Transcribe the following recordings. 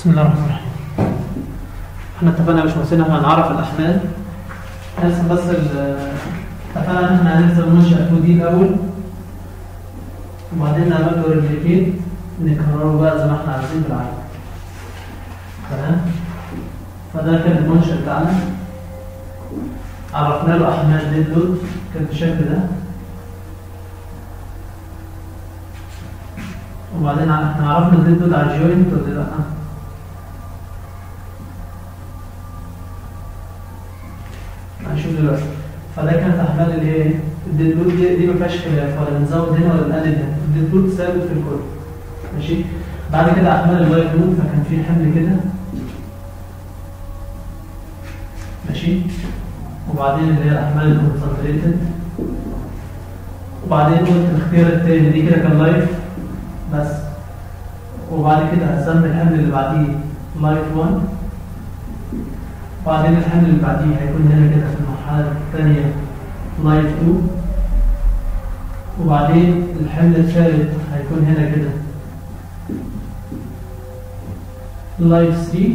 بسم الله الرحمن الرحيم احنا اتفقنا يا باشمهندس ان احنا هنعرف الاحمال نرسم بس ال- اتفقنا ان احنا هنرسم منشأ 2 دي الاول وبعدين نعمل له ريبليكيت نكرره بقى زي ما احنا عايزين بالعقل تمام فده كان المنشأ بتاعنا عرفنا له احمال ديد لود كان بالشكل ده وبعدين ع- احنا عرفنا الديد لود على الجوينت ولا لا؟ هنشوف دلوقتي فده كانت احمال اللي هي ايه؟ الديد لود دي, دي ما فيهاش خلاف ولا بنزود هنا ولا بنقلل هنا الديد لود ثابت في الكل ماشي بعد كده احمال اللايف لود فكان في حمل كده ماشي وبعدين اللي هي الاحمال الكونسنتريتد وبعدين قلت الاختيار التاني دي كده كان لايف بس وبعد كده هسمي الحمل اللي بعديه لايف 1 وبعدين الحمل اللي بعديه هيكون هنا كده في المرحلة الثانية لايف 2 وبعدين الحمل الثالث هيكون هنا كده لايف 3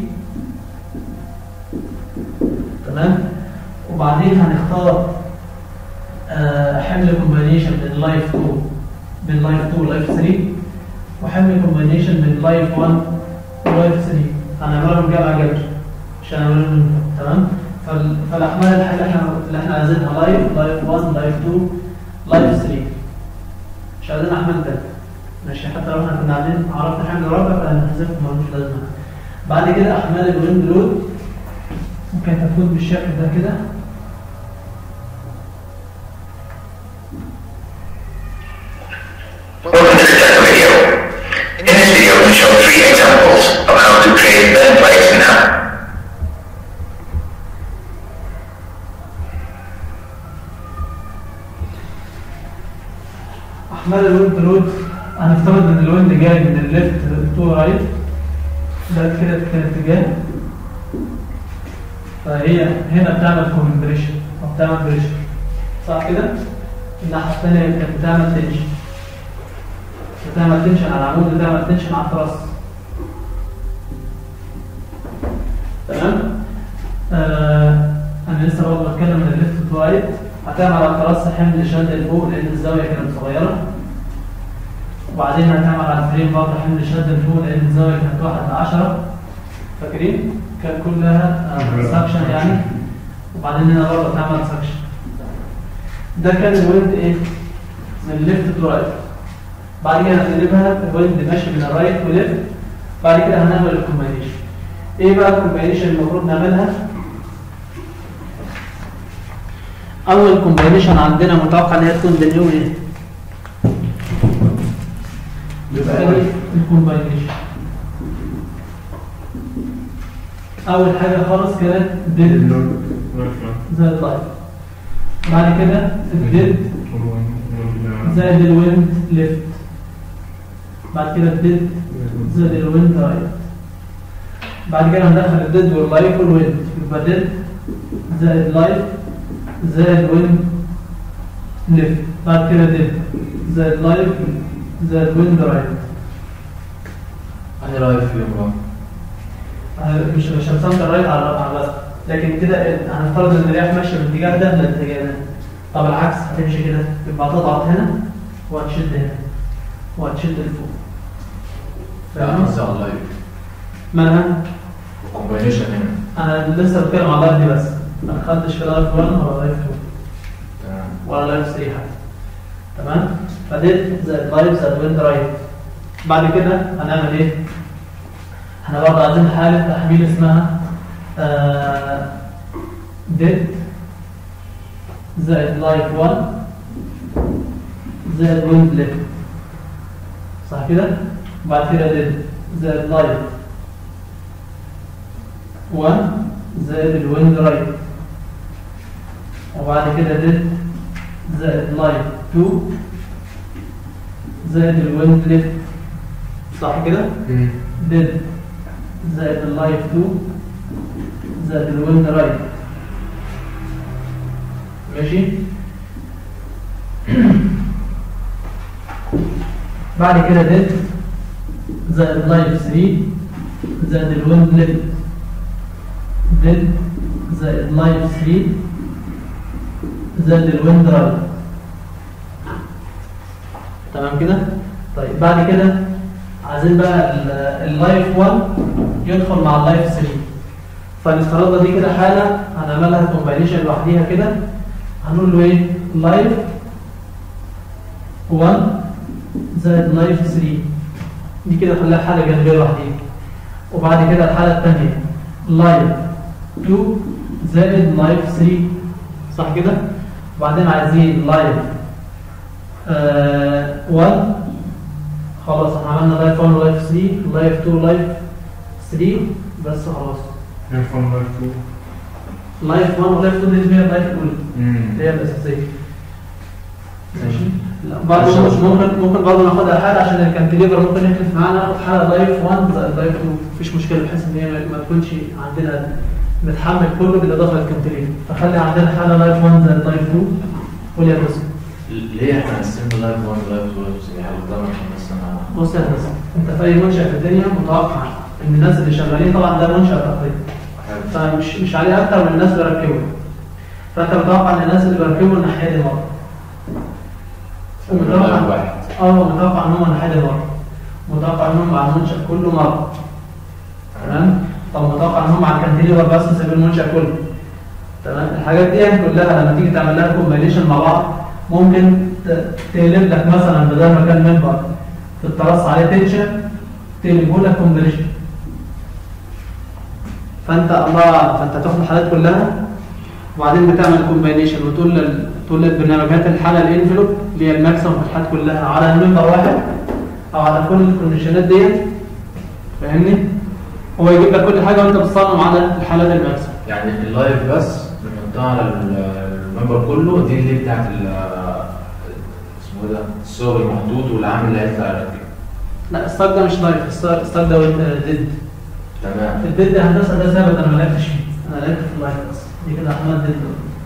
تمام وبعدين هنختار آه، حمل كومبينيشن من لايف 2 من لايف 2 لايف 3 وحمل كومبينيشن من لايف 1 ولايف 3 هنعملهم جمع جبر مش هنعملهم تمام فال- فالاحمال الح- اللي احنا اللي احنا عايزينها لايف لايف 1 لايف 2 لايف 3 مش عايزين احمال تانية ماشي حتى لو احنا كنا عايزين عرفنا حمل رابع فهنحذفه ملوش لازمه بعد كده احمال الويند لود ممكن تكون بالشكل ده كده Welcome to the Tech video. In this video, we show three examples of how to create bend plates in app. احمال الويند لود هنفترض ان الويند جاي من الليفت تو رايت ده كده كان اتجاه فهي هنا بتعمل كومبريشن او بتعمل بريشر صح كده الناحيه الثانيه كانت بتعمل تنشن بتعمل تنشن على العمود بتعمل تنشن على التراس تمام آه انا لسه برضه بتكلم من الليفت تو رايت هتعمل على التراس حمل شد لفوق لان الزاويه كانت صغيره وبعدين هتعمل على الفريم برضه حمل شد لفوق لان الزاويه كانت 1 ل 10 فاكرين؟ كان كلها سكشن يعني وبعدين هنا برضه هتعمل سكشن ده كان الويند ايه؟ من ليفت تو رايت بعد كده هنقلبها الويند ماشي من الرايت وليفت بعد كده هنعمل الكومبينيشن ايه بقى الكومبينيشن المفروض نعملها؟ اول كومبينيشن عندنا متوقع ان هي تكون بنيو ايه؟ يبقى ايه الكومبينيشن اول حاجه خالص كانت ديد زائد لايف بعد كده الديد زائد الويند ليفت بعد كده الديد زائد الويند رايت بعد كده هندخل الديد واللايف والويند يبقى ديد زائد لايف زائد ويند ليفت بعد كده ديد زائد لايف زائد ويند رايت أنا رأيك فيهم بقى آه، مش مش هنسمي الرايت على الرابعه بس لكن كده هنفترض ان الرياح ماشيه من الاتجاه ده للاتجاه ده طب العكس هتمشي كده يبقى هتضغط هنا وهتشد هنا وهتشد لفوق لا فاهم؟ قصدي على اللايف مالها؟ الكومبينيشن هنا انا لسه بتكلم على اللايف دي بس ما دخلتش في لايف 1 ولا لايف 2 تمام ولا لايف 3 حتى تمام فديت زائد لايف زائد ويند رايت بعد كده هنعمل ايه احنا برضه عايزين حاله تحميل اسمها آه ديت زائد لايف 1 زائد ويند ليفت صح كده بعد كده ديت زائد لايف 1 زائد الويند رايت وبعد كده ديت زائد لايف 2 زائد الويند ليفت صح كده ديد زائد اللايف 2 زائد الويند رايت ماشي بعد كده ديد زائد لايف 3 زائد الويند ليفت ديد زائد لايف 3 زائد الويند رايت تمام كده طيب بعد كده عايزين بقى ال- اللايف 1 يدخل مع اللايف 3 فنفترضها دي كده حاله هنعملها كومباينيشن لوحديها كده هنقول له ايه لايف 1 زائد لايف 3 دي كده خليها حاله جانبيه لوحديها وبعد كده الحاله الثانيه لايف 2 زائد لايف 3 صح كده وبعدين عايزين لايف 1 خلاص احنا عملنا لايف 1 ولايف 3 لايف 2 لايف 3 بس خلاص لايف 1 لايف 2 لايف 1 ولايف 2 دي هي اللايف الاولى امم اللي هي الاساسيه ماشي لا برضه مش ممكن ممكن برضه ناخدها حاله عشان الكانتليفر ممكن يختلف معانا ناخد حاله لايف 1 زائد لايف 2 مفيش مشكله بحيث ان هي ما تكونش عندنا متحمل كله بالاضافه للكانتليفر فخلي عندنا حاله لايف 1 زائد لايف 2 وليها بس ليه احنا قسمنا لايف 1 لايف 2 لايف 3 يعني قدامنا عشان بس انا بص يا هندسه انت في اي منشا في الدنيا متوقع ان الناس اللي شغالين طبعا ده منشا تقليدي فمش مش عليه اكتر من الناس اللي ركبوا فانت متوقع ان الناس اللي بيركبوا الناحيه دي مره لايف متوقع واحد اه متوقع ان هم الناحيه دي مره متوقع ان هم على المنشا كله مره تمام طب متوقع ان هم على الكانتيليفر بس سيب المنشا كله تمام الحاجات دي كلها لما تيجي تعمل لها كومبينيشن مع بعض ممكن ت- تقلب لك مثلا بدل ما كان منبر في التراس عليه تنشن تقلبه لك كومبينيشن فانت الله أعلم، فانت تاخد الحالات كلها وبعدين بتعمل كومبينيشن وتقول لل... تقول للبرنامجات الحاله الانفلوب اللي هي الماكسيمم في الحالات كلها على المنبر واحد او على كل الكونديشنات ديت فاهمني؟ هو يجيب لك كل حاجه وانت بتصمم على الحالات الماكسيمم يعني اللايف بس بنحطها على ال- الممبر كله دي اللي بتاعت ال- اسمه ايه ده الصور المحطوط والعامل اللي هيطلع يركب لا الستاك ده مش لايف الستاك الستاك ده ديد تمام الديد ده هندسه ده ثابت انا ما لعبتش فيه انا لعبت في اللايف بس دي كده عملت ديد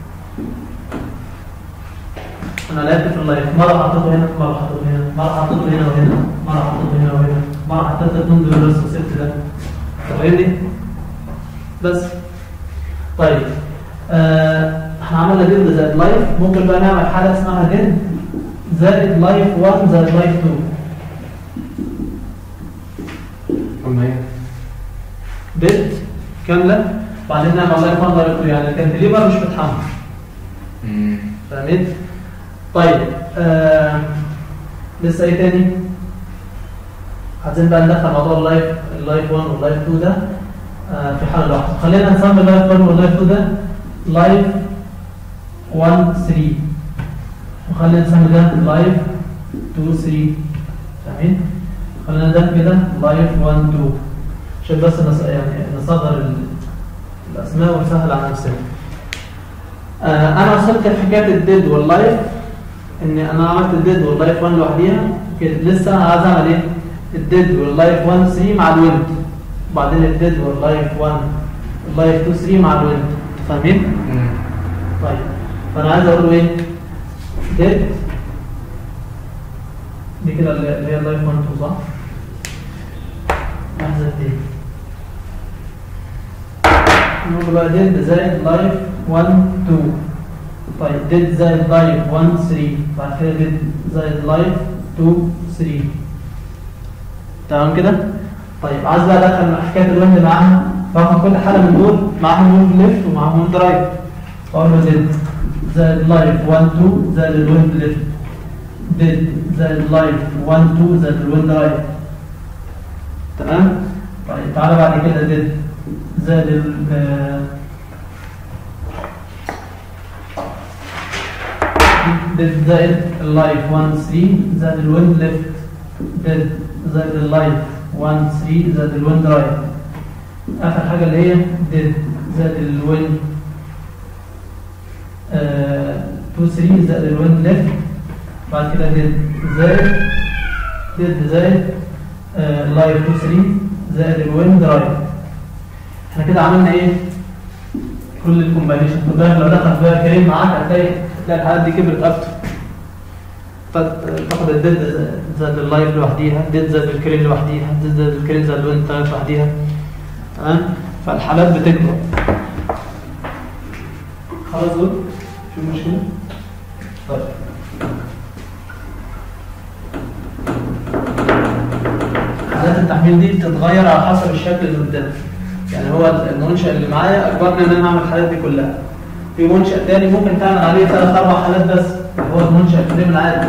انا لعبت في اللايف مره حطيته هنا مره حطيته هنا مره حطيته هنا وهنا مره حطيته هنا وهنا مره حطيت الاتنين دول بس وسبت ده أنت فاهمني بس طيب آه، احنا عملنا ديد زائد لايف ممكن بقى نعمل حاله اسمها ديد زائد لايف 1 زائد لايف 2 قلنا ايه؟ بيت كامله بعدين نعمل لايف 1 لايف 2 يعني الكانتليفر مش متحمل امم فاهمين؟ طيب آه لسه ايه تاني؟ عايزين بقى ندخل موضوع اللايف اللايف 1 واللايف 2 ده آه في حاله لوحده خلينا نسمي اللايف 1 واللايف 2 ده لايف 1 3 وخلينا نسمي ده لايف 2 3 فاهمين؟ خلينا ده كده لايف 1 2 عشان بس نص... يعني نصغر ال- الاسماء ونسهل على نفسنا آه، انا وصلت لحكايه الديد واللايف ان انا عملت الديد واللايف 1 لوحديها كده لسه انا عايز اعمل ايه الديد واللايف 1 3 مع الويند وبعدين الديد واللايف 1 اللايف 2 3 مع الويند فاهمين طيب فانا عايز اقول له ايه ديد دي كده اللي اللي هي اللايف 1 2 صح لحظه دي نقول بقى ديد زائد لايف 1 2 طيب ديد زائد لايف 1 3 بعد كده ديد زائد لايف 2 3 تمام كده طيب عايز بقى ادخل حكايه الويند معاها باخد كل حاله من دول معاهم ويند ليفت ومعاهم ويند رايت اقول له ديد زائد لايف 1 2 زائد الويند ليفت ديد زائد لايف 1 2 زائد الويند رايت تمام طيب تعالى بعد كده ديد زائد ال آه، ديد زائد اللايف 1 3 زائد الويند ليفت ديد زائد اللايف 1 3 زائد الويند رايت اخر حاجه اللي هي ديد زائد الويند آه 2 3 زائد الويند ليفت بعد كده ديد زائد ديد زائد آه لايف 2 3 زائد الويند رايت احنا كده عملنا ايه كل الكومبانيشن خد بالك لو دخل بقى كريم معاك هتلاقي هتلاقي الحالات دي كبرت اكتر ف- تاخد الديد زائد اللايف لوحديها ديد زائد الكريم لوحديها ديد زائد الكريم زائد الويند رايت لوحديها تمام فالحالات بتكبر خلاص دول في مشكله طيب حالات التحميل دي بتتغير على حسب الشكل اللي قدامك يعني هو المنشأ اللي معايا اجبرني ان انا اعمل الحالات دي كلها في منشأ تاني ممكن تعمل عليه ثلاث اربع حالات بس اللي هو المنشأ الفريم العادي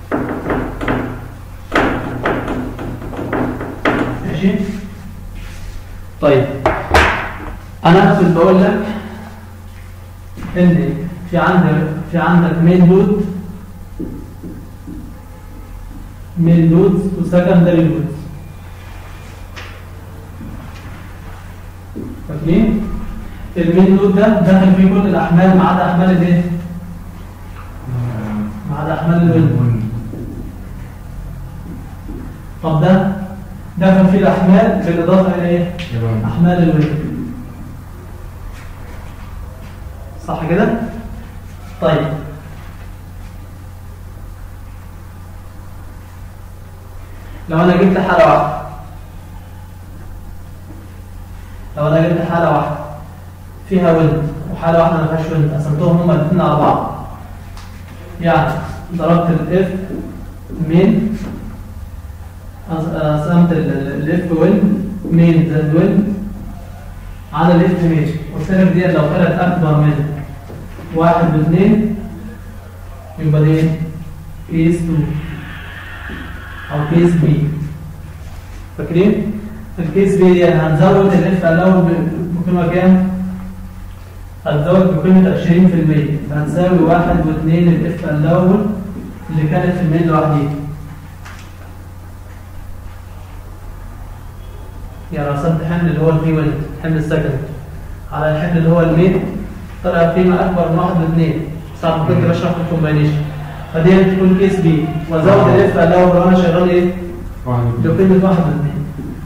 ماشي طيب انا كنت بقول لك ان في عندك في عندك مين لود مين لودز وسكندري لودز فاكرين المين لود ده داخل فيه كل الاحمال ما عدا احمال الايه ما عدا احمال الويند طب ده دخل فيه الاحمال بالاضافه الى ايه احمال الويند صح كده طيب لو انا جبت حاله واحده لو انا جبت حاله واحده فيها ويند وحاله واحده ما فيهاش ويند قسمتهم هما الاثنين على بعض يعني ضربت الاف مين قسمت الاف ويند مين زائد ويند على الاف مين قلت لك دي لو طلعت اكبر من واحد واثنين يبقى دي كيس 2 او كيس بي فاكرين الكيس بي دي هنزود الاف الاول بقيمه كام هنزود بقيمه 20% فهنساوي واحد واثنين الاف الاول اللي كانت في المين لوحديها يعني رسمت حمل اللي هو الفي ويند حمل السكند على الحمل اللي هو المين طلع قيمه اكبر من واحد واثنين صعب كنت بشرح الكومباينيشن فدي تكون كيس بي وازود الاف الاول وانا شغال ايه؟ بقيمه واحد واثنين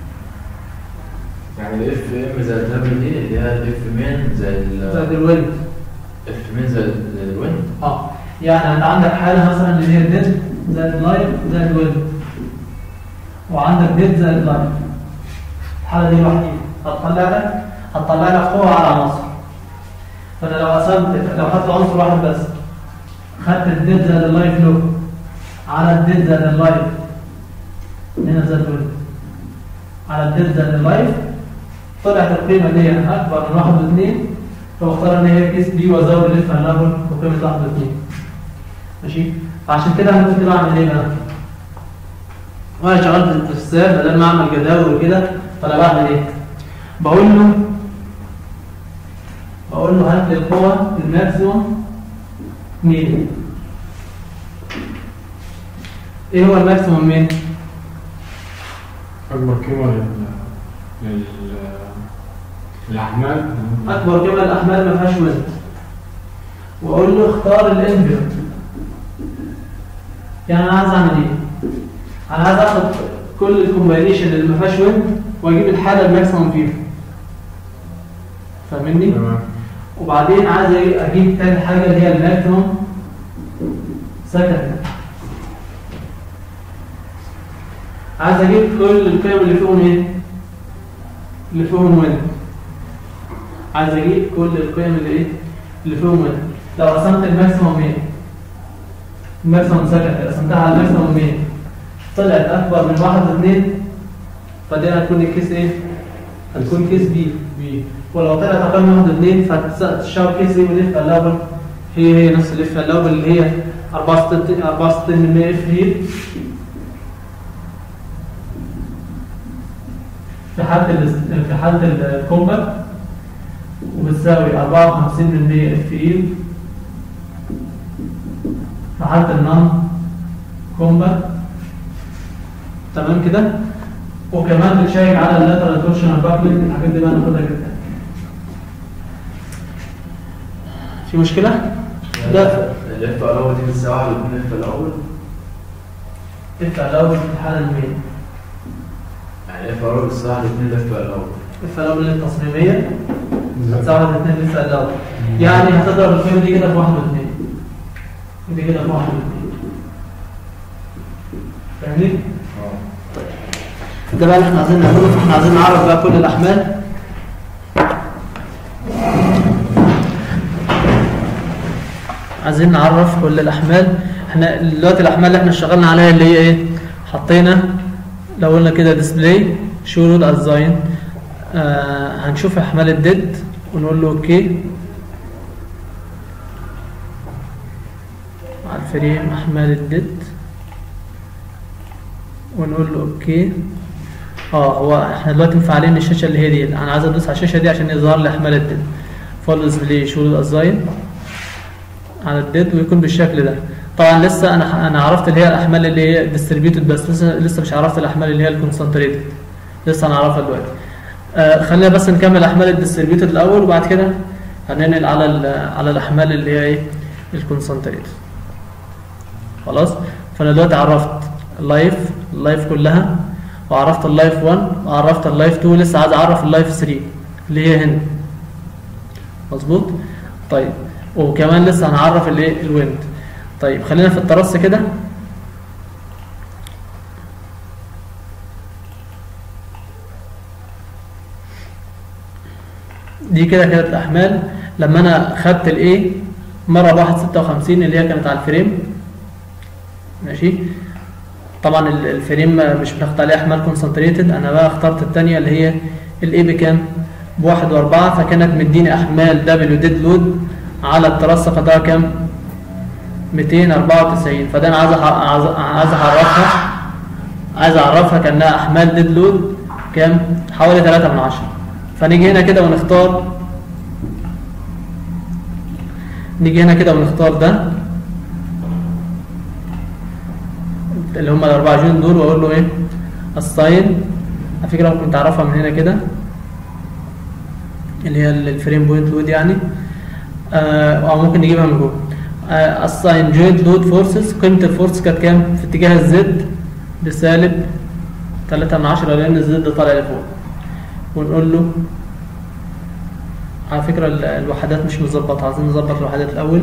يعني الاف ام زائد الدبليو دي اللي هي الاف مين زائد زائد الويند اف مين زائد الويند اه يعني انت عندك حاله مثلا اللي هي ديد زائد لايف زائد ويند وعندك ديد زائد لايف الحاله دي لوحديها هتطلع لك هتطلع لك قوه على عناصر فانا لو قسمت لو خدت عنصر واحد بس خدت الديد زائد اللايف لو على الديد زائد اللايف هنا زائد الويند على الديد زائد اللايف طلعت القيمه دي اكبر من واحد واثنين فبختار ان هي كيس بي وازود الليف ليفل بقيمه واحد واثنين ماشي فعشان كده انا كنت بعمل ايه بقى؟ وانا شغال في الساب بدل ما اعمل جداول وكده فانا بعمل ايه؟ بقول له بقول له هات لي القوه الماكسيموم مين؟ ايه هو الماكسيموم مين؟ أكبر قيمة لل لل الأحمال اكبر قيمه الاحمال ما فيهاش وزن واقول له اختار الانفيرت يعني انا عايز اعمل ايه انا عايز اخد كل الكومباينيشن اللي ما فيهاش وزن واجيب الحاله الماكسيموم فيها فاهمني تمام وبعدين عايز إيه؟ اجيب تاني حاجه اللي هي الماكسيموم سكند عايز اجيب كل القيم اللي فيهم ايه اللي فيهم وين عايز اجيب كل القيم اللي ايه اللي فيهم وين لو قسمت الماكسيموم ايه الماكسيموم سكند قسمتها على الماكسيموم ايه طلعت اكبر من واحد واثنين فدي هتكون الكيس ايه هتكون كيس بي بي ولو طلعت اقل من واحد واثنين فتشاور كيس ايه وليف الاول هي هي نفس الليف الاول اللي هي 64 64 من 100 اف هي في حالة ال في حالة الكومبا وبتساوي 54 من 100 اف اي في حالة النون كومبا تمام كده وكمان بتشيك على اللاترال تورشنال باكلينج الحاجات دي بقى ناخدها جدا في مشكلة؟ لا الاف الاول دي بتساوي واحد واثنين الاف الاول ادفع الأول في الحالة المية يعني الاف الاول بتساوي واحد واثنين الاف الاول ادفع الأول التصميمية هتساوي الاثنين لسه الأول يعني هتضرب القيمة دي كده في واحد واثنين دي كده في واحد واثنين فاهمني؟ ده بقى اللي احنا عايزين نعمله فاحنا عايزين نعرف بقى كل الأحمال عايزين نعرف كل الاحمال احنا دلوقتي الاحمال اللي احنا اشتغلنا عليها اللي هي ايه حطينا لو قلنا كده ديسبلاي شو رول ازاين آه هنشوف احمال الديد ونقول له اوكي على الفريم احمال الديد ونقول له اوكي اه هو احنا دلوقتي مفعلين الشاشه اللي هي دي انا عايز ادوس على الشاشه دي عشان يظهر لي احمال الديد فول ديسبلاي شو رول ازاين على الديد ويكون بالشكل ده طبعا لسه انا انا عرفت اللي هي الاحمال اللي هي ديستريبيوتد بس لسه لسه مش عرفت الاحمال اللي هي الكونسنتريتد لسه هنعرفها دلوقتي آه خلينا بس نكمل احمال الديستريبيوتد الاول وبعد كده هننقل على ال- على الاحمال اللي هي ايه الكونسنتريتد خلاص فانا دلوقتي عرفت اللايف اللايف كلها وعرفت اللايف 1 وعرفت اللايف 2 لسه عايز اعرف اللايف 3 اللي هي هنا مظبوط طيب وكمان لسه هنعرف الايه الويند طيب خلينا في الترص كده دي كده كانت الاحمال لما انا خدت الايه مره بواحد ستة وخمسين اللي هي كانت على الفريم ماشي طبعا ال- الفريم مش بناخد عليه احمال كونسنتريتد انا بقى اخترت الثانيه اللي هي الاي بكام بواحد واربعة فكانت مديني احمال دبليو ديد لود على الترص فده كام 294 فده انا عايز أح- عايز عايز اعرفها عايز اعرفها كانها احمال ديد لود كام حوالي 3 من 10 فنيجي هنا كده ونختار نيجي هنا كده ونختار ده اللي هم الاربعه جون دول واقول له ايه الساين على فكره ممكن تعرفها من هنا كده اللي هي الفريم بوينت لود يعني آه او ممكن نجيبها من جوه الساين جوينت لود فورسز قيمه الفورس كانت كام في اتجاه الزد بسالب 3 من 10 لان الزد طالع لفوق ونقول له على فكره ال- الوحدات مش مظبطه عايزين نظبط الوحدات الاول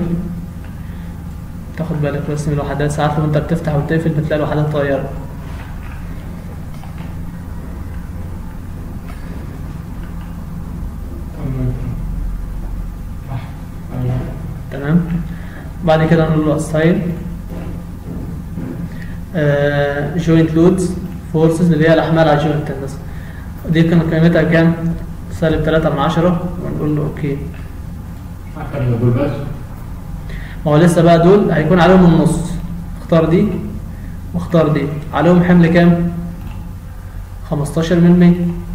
تاخد بالك بس من الوحدات ساعات وانت بتفتح وتقفل بتلاقي الوحدات اتغيرت صح أيوة. تمام بعد كده نقول له اساين جوينت لودز فورسز اللي هي الاحمال على الجوينت بس دي كانت قيمتها كام؟ سالب 3 من 10 ونقول له اوكي أكتر من دول بس ما هو لسه بقى دول هيكون عليهم النص اختار دي واختار دي عليهم حمل كام 15 من 100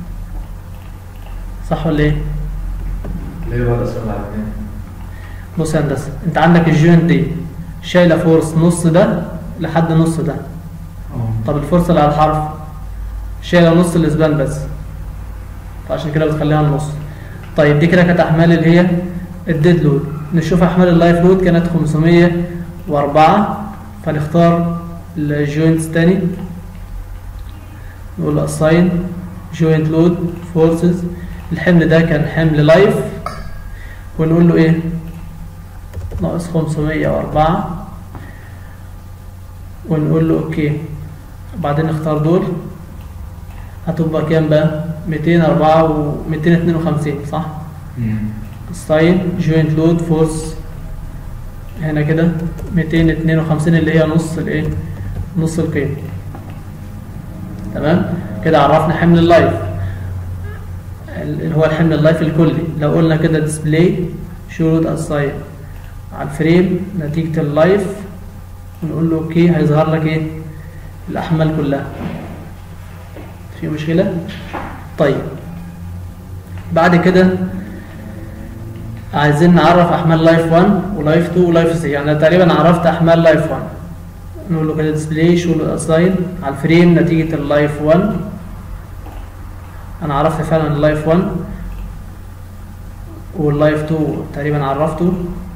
صح ولا ايه ليه بقى قسمنا على اثنين؟ بص يا هندسه انت عندك الجوينت دي شايله فورس نص ده لحد نص ده آه. طب الفرصه اللي على الحرف شايله نص الاسبان بس فعشان كده بتخليها النص طيب دي كده كانت احمال اللي هي الديد لود نشوف احمال اللايف لود كانت 504 فنختار الجوينتس تاني نقول له assign joint load forces الحمل ده كان حمل لايف ونقول له ايه ناقص 504 ونقول له اوكي وبعدين نختار دول هتبقى كام بقى 204 و 252 صح ستاين جوينت لود فورس هنا كده 252 اللي هي نص الايه نص القيمه تمام كده عرفنا حمل اللايف اللي هو الحمل اللايف الكلي لو قلنا كده ديسبلاي شروط اساين على الفريم نتيجه اللايف ونقول له اوكي هيظهر لك ايه الاحمال كلها في مشكله طيب بعد كده عايزين نعرف احمال لايف 1 ولايف 2 ولايف 3 يعني أنا تقريبا عرفت احمال لايف 1 نقول له كده ديسبلاي شو الاساين على الفريم نتيجه اللايف 1 انا عرفت فعلا اللايف 1 واللايف 2 تقريبا عرفته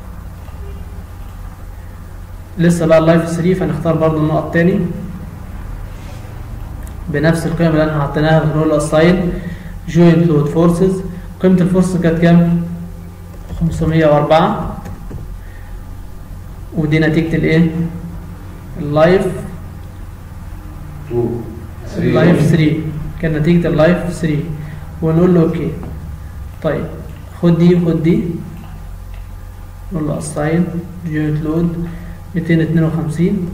لسه بقى اللايف 3 فنختار برضو النقط تاني بنفس القيم اللي احنا حطيناها بنقول له اساين جوينت لود فورسز قيمه الفورس كانت كام 504 ودي نتيجه الايه اللايف 2 اللايف 3 كان نتيجة اللايف 3 ونقول له اوكي طيب خد دي وخد دي نقول له assign unit load 252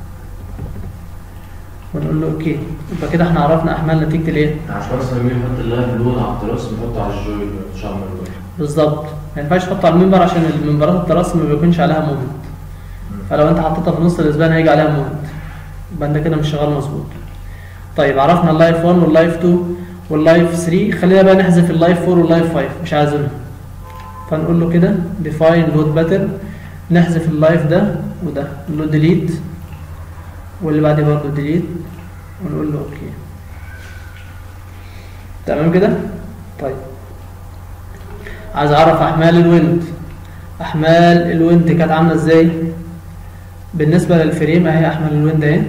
ونقول له اوكي يبقى كده احنا عرفنا احمال نتيجه الايه عشان مثلا مين يحط اللايف لود على التراس نحطه على الجوي شامل بالظبط ما ينفعش تحطه على المنبر عشان المنبرات التراس ما بيكونش عليها مومنت فلو انت حطيتها في نص الاسبان هيجي عليها مومنت يبقى انت كده مش شغال مظبوط طيب عرفنا اللايف 1 واللايف 2 واللايف 3 خلينا بقى نحذف اللايف 4 واللايف 5 مش عايزينهم فنقول له كده define load pattern نحذف اللايف ده وده نقول له delete واللي بعديه برضه delete ونقول له اوكي تمام كده طيب عايز اعرف احمال الويند احمال الويند كانت عامله ازاي بالنسبه للفريم اهي احمال الويند اهي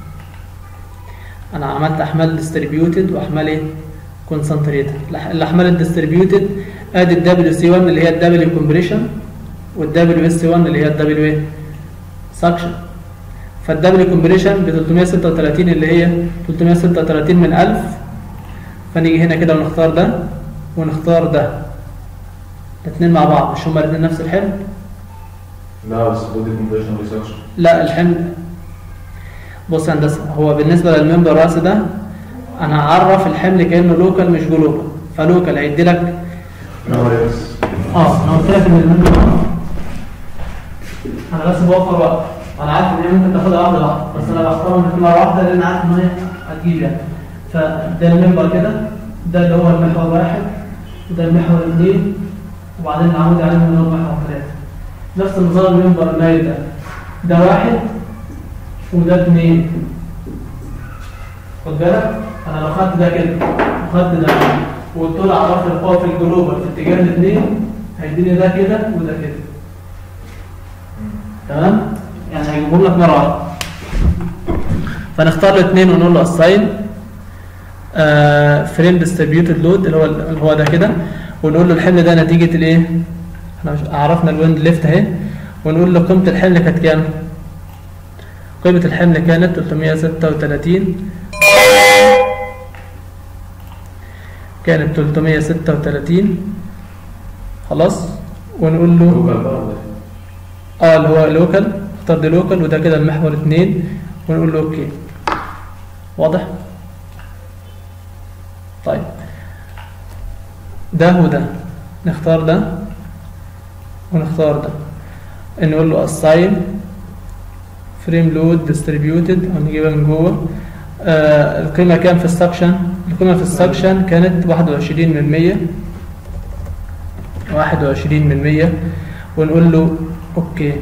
انا عملت احمال ديستريبيوتد واحمال ايه كونسنتريتد الاحمال الديستريبيوتد ادي الدبليو سي 1 اللي هي الدبليو كومبريشن والدبليو اس 1 اللي هي الدبليو ايه سكشن فالدبليو كومبريشن ب 336 اللي هي 336 من 1000 فنيجي هنا كده ونختار ده ونختار ده الاثنين مع بعض مش هما الاثنين نفس الحمل لا بس بودي كومبريشن ريسكشن لا الحمل بص يا هندسه هو بالنسبه للممبر الراس ده انا هعرف الحمل كانه لوكال مش جلوبال فلوكال هيدي لك نو يس اه انا قلت لك ان الممبر انا بس بوفر وقت انا عارف ان هي ممكن تاخدها واحده واحده بس انا بختارهم الاثنين مره واحده لان عارف ان هي هتجيب يعني فده الممبر كده ده اللي هو المحور واحد وده المحور اثنين وبعدين نعود عليهم اللي هو المحور ثلاثه نفس النظام الممبر المايل ده ده واحد وده اثنين خد بالك انا لو خدت ده كده وخدت ده وقلت له عرفت القوه في الجلوبال في اتجاه الاثنين هيديني ده كده وده كده تمام يعني هيجيبهم لك مره واحده فنختار الاثنين ونقول له اساين فريم ديستريبيوتد لود اللي هو اللي هو ده كده ونقول له الحمل ده نتيجه الايه احنا مش عرفنا الويند ليفت اهي ونقول له قيمه الحمل كانت كام قيمه الحمل كانت 336 كانت 336 خلاص ونقول له لوكال بقى ولا اه اللي هو لوكال اختار دي لوكال وده كده المحور اتنين ونقول له اوكي واضح طيب ده وده نختار ده ونختار ده نقول له assign frame load distributed هنجيبها من جوه آه القيمة كام في السكشن القيمة في السكشن كانت 21 من 100 21 من 100 ونقول له اوكي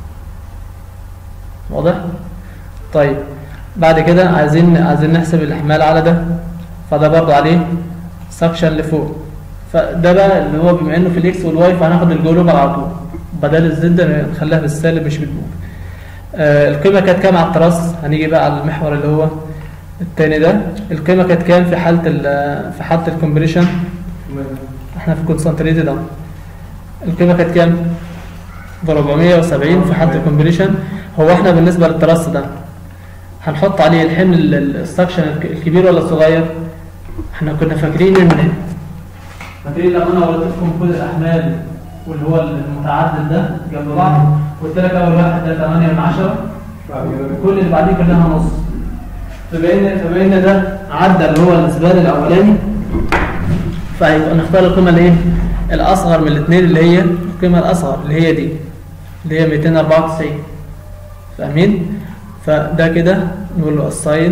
واضح طيب بعد كده عايزين عايزين نحسب الاحمال على ده فده برضه عليه سكشن لفوق فده بقى اللي هو بما انه في الاكس والواي فهناخد الجلوبال على طول بدل الزد نخليها بالسالب مش بالموجب آه القيمه كانت كام على التراس هنيجي بقى على المحور اللي هو التاني ده القيمه كانت كام في حاله ال- في حاله الكومبريشن احنا في كونسنتريتد اهو القيمه كانت كام ب 470 في حاله الكومبريشن هو احنا بالنسبه للتراس ده هنحط عليه الحمل ال- السكشن الك- الكبير ولا الصغير احنا كنا فاكرين ان فاكرين لما انا قلت لكم كل الاحمال واللي هو المتعدد ده جنب بعض قلت لك اول واحد ده 8 من 10 كل اللي بعديه كلها نص فبما ان فبما ان ده عدى اللي هو الاسبان الاولاني فهيبقى نختار القيمه الايه الاصغر من الاثنين اللي هي القيمه الاصغر اللي هي دي اللي هي 294 فاهمين فده كده نقول له assign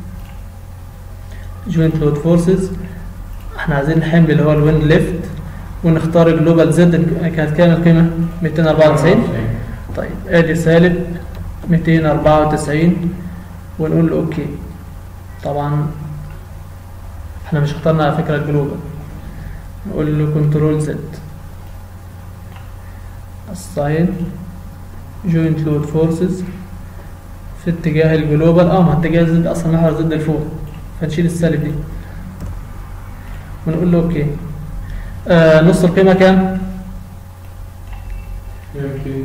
joint load forces احنا عايزين الحمل اللي هو الويند ليفت ونختار الجلوبال زد كانت كام القيمه 294 طيب ادي سالب 294 ونقول له اوكي طبعا احنا مش اخترنا على فكره الجلوبال نقول له كنترول زد assign joint load forces في اتجاه الجلوبال اه ما اتجاه زد اصلا محور زد لفوق فنشيل السالب دي ونقول له اوكي آه نص القيمه كام يمكن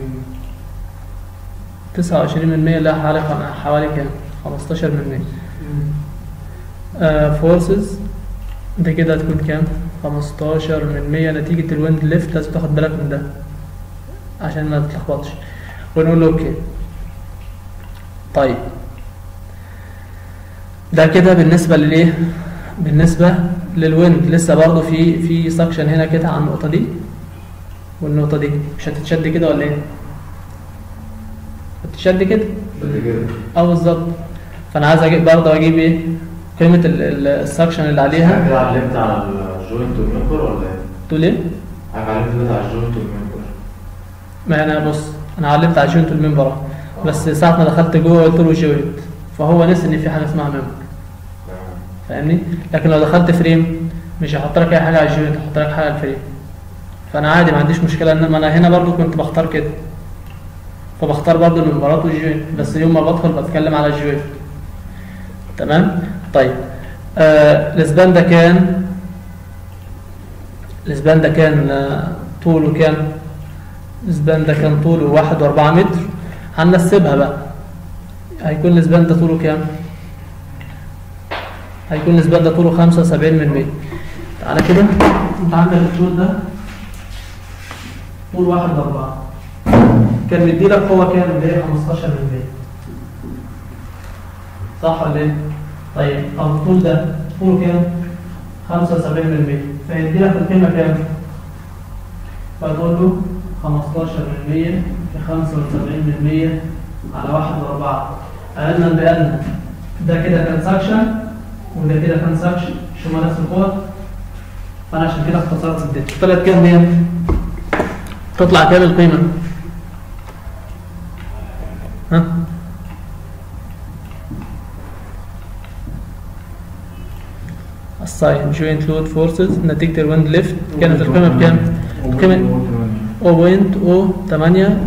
29 من 100 لا حوالي حوالي كام 15 من 100 آه فورسز ده كده هتكون كام 15 من 100 نتيجة الويند ليفت لازم تاخد بالك من ده عشان ما تتلخبطش ونقول له اوكي طيب ده كده بالنسبة للايه بالنسبة للويند لسه برضه في في سكشن هنا كده على النقطة دي والنقطة دي مش هتتشد كده ولا ايه؟ هتتشد كده بعد كده اه بالظبط فانا عايز اجيب برضه اجيب ايه قيمة ال- ال- السكشن اللي عليها كده علمت على الجوينت والمنبر ولا ايه؟ تقول ايه؟ حضرتك علمت كده على الجوينت والمنبر ما انا بص انا علمت على جوينت المنبر أهو. بس ساعة ما دخلت جوه قلت له جوينت فهو نسي ان في حاجة اسمها منبر تمام فاهمني لكن لو دخلت فريم مش هحط لك اي حاجه على الجوينت هحط لك حاجه على الفريم فانا عادي ما عنديش مشكله ان ما انا هنا برضو كنت بختار كده فبختار برضو المنبرات والجوينت بس يوم ما بدخل بتكلم على الجوينت تمام طيب آه الاسبان ده كان الاسبان ده كان آه طوله كام الاسبان ده كان طوله واحد واربعة متر هننسبها بقى هيكون الاسبان ده طوله كام هيكون الاسبان ده طوله 75 من 100 تعالى كده انت عندك الطول ده طول واحد أربعة كان مدي لك قوة كام اللي هي 15 من 100 صح ولا ايه؟ طيب أو الطول ده طوله كام؟ 75 من 100 فيدي لك القيمة كام؟ فتقول له 15 من 100 في 75 من 100 على واحد وأربعة أقلنا بأقلنا ده كده كان سكشن وده كده كان سكشن شو ما نفس القوة فأنا عشان كده اختصرت الدنيا طلعت كام دي؟ تطلع كام القيمة؟ ها؟ الساين جوينت لود فورسز نتيجة الويند ليفت كانت القيمة بكام؟ القيمة 0.08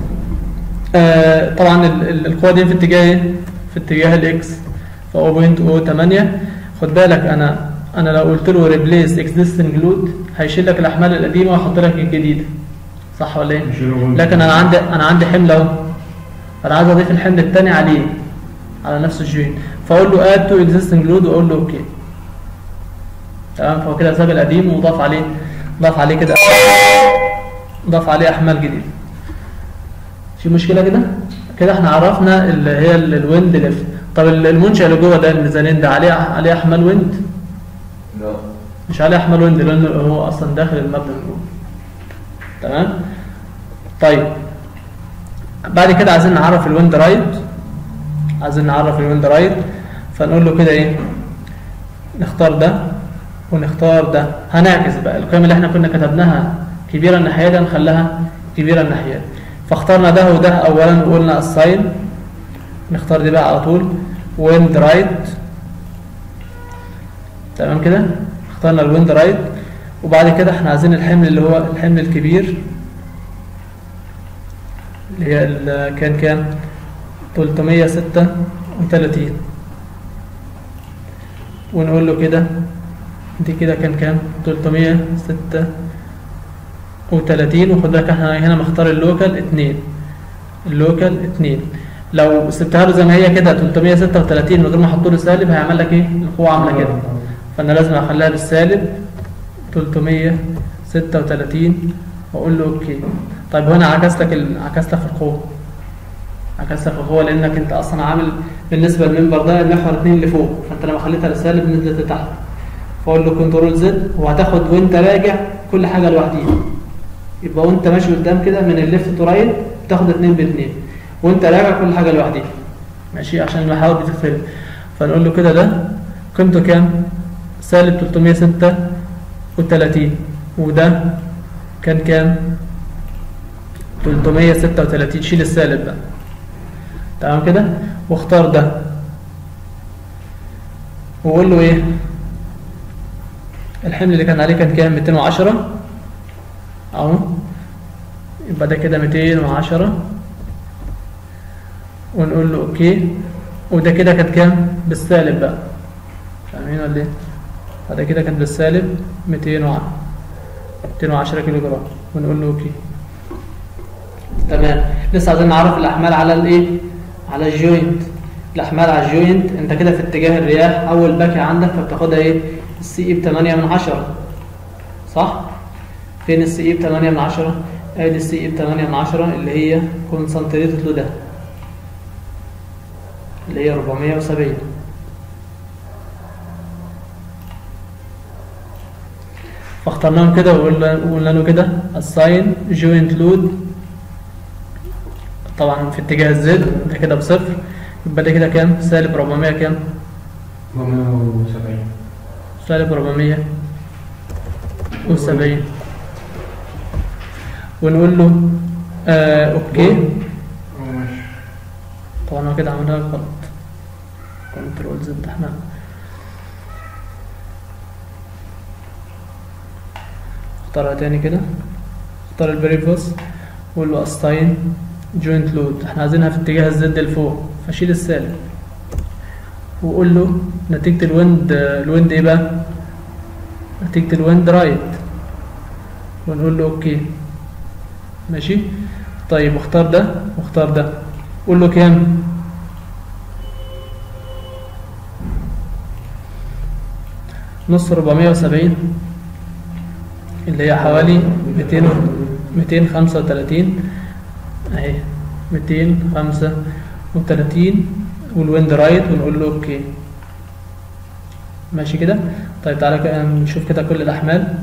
آه طبعا ال- ال- القوة دي في اتجاه ايه؟ في اتجاه الاكس ف 0.08 خد بالك انا انا لو قلت له ريبليس اكزيستنج لود هيشيل لك الاحمال القديمه ويحط لك الجديده صح ولا ايه؟ لكن انا عندي انا عندي حمل اهو انا عايز اضيف الحمل الثاني عليه على نفس الجوين فاقول له اد تو اكزيستنج لود واقول له اوكي تمام فهو كده ساب القديم وضاف عليه ضاف عليه كده ضاف عليه احمال جديده في مشكله كده كده احنا عرفنا اللي هي ال- الويند ليفت طب ال- المنشأ اللي جوه ده الميزانين ده عليه عليه احمال ويند لا مش عليه احمال ويند لانه هو اصلا داخل المبنى من جوه تمام طيب بعد كده عايزين نعرف الويند رايت عايزين نعرف الويند رايت فنقول له كده ايه نختار ده ونختار ده هنعكس بقى القيم اللي احنا كنا كتبناها كبيره الناحيه دي نخليها كبيره الناحيه دي فاخترنا ده وده اولا وقلنا الساين نختار دي بقى على طول ويند رايت تمام كده اخترنا الويند رايت وبعد كده احنا عايزين الحمل اللي هو الحمل الكبير اللي هي ال- كان كام 336 ونقول له كده دي كده كان كام 336 وخد بالك احنا هنا مختار اللوكال 2 اللوكال 2 لو سبتها له زي ما هي كده 336 من غير ما احط له سالب هيعمل لك ايه القوه عامله كده فانا لازم اخليها بالسالب 336 واقول له اوكي طيب هنا عكس لك ال... عكس لك القوه عكس لك القوه لانك انت اصلا عامل بالنسبه للمنبر ده المحور 2 لفوق فانت لما خليتها للسالب نزلت لتحت فاقول له كنترول زد وهتاخد وانت راجع كل حاجه لوحديها يبقى وانت ماشي قدام كده من الليفت تو رايت تاخد 2 ب 2 وانت راجع كل حاجه لوحديها ماشي عشان المحاور بتختلف فنقول له كده ده قيمته كام سالب 336 وده كان كام 336 شيل السالب بقى تمام كده واختار ده وقول له ايه الحمل اللي كان عليه كان كام 210 اهو يبقى ده كده 210 ونقول له اوكي وده كده كان كام بالسالب بقى فاهمين ولا ايه فده كده كان بالسالب 210 210 كيلو جرام ونقول له اوكي تمام لسه عايزين نعرف الاحمال على الايه على الجوينت الاحمال على الجوينت انت كده في اتجاه الرياح اول باكيه عندك فبتاخدها ايه السي اي ب 8 من 10 صح فين السي اي ب 8 من 10 ادي السي اي ب 8 من 10 اللي هي كونسنتريتد له ده اللي هي 470 فاخترناهم كده وقلنا وقلنا له كده الساين جوينت لود طبعا في اتجاه الزد ده كده بصفر يبقى ده كده كام سالب 400 كام 470 سالب 470 ونقول له آه اوكي اه ماشي طبعا هو كده عملها غلط كنترول زد احنا اختارها تاني كده اختار البريفوس وقول له اساين جوينت لود احنا عايزينها في اتجاه الزد لفوق فشيل السالب وقول له نتيجة الويند الويند ايه بقى نتيجة الويند رايت ونقول له اوكي ماشي طيب واختار ده واختار ده قول له كام نص 470 اللي هي حوالي 200 235 اهي 235 والويند رايت ونقول له اوكي ماشي كده طيب تعالى كده نشوف كده كل الاحمال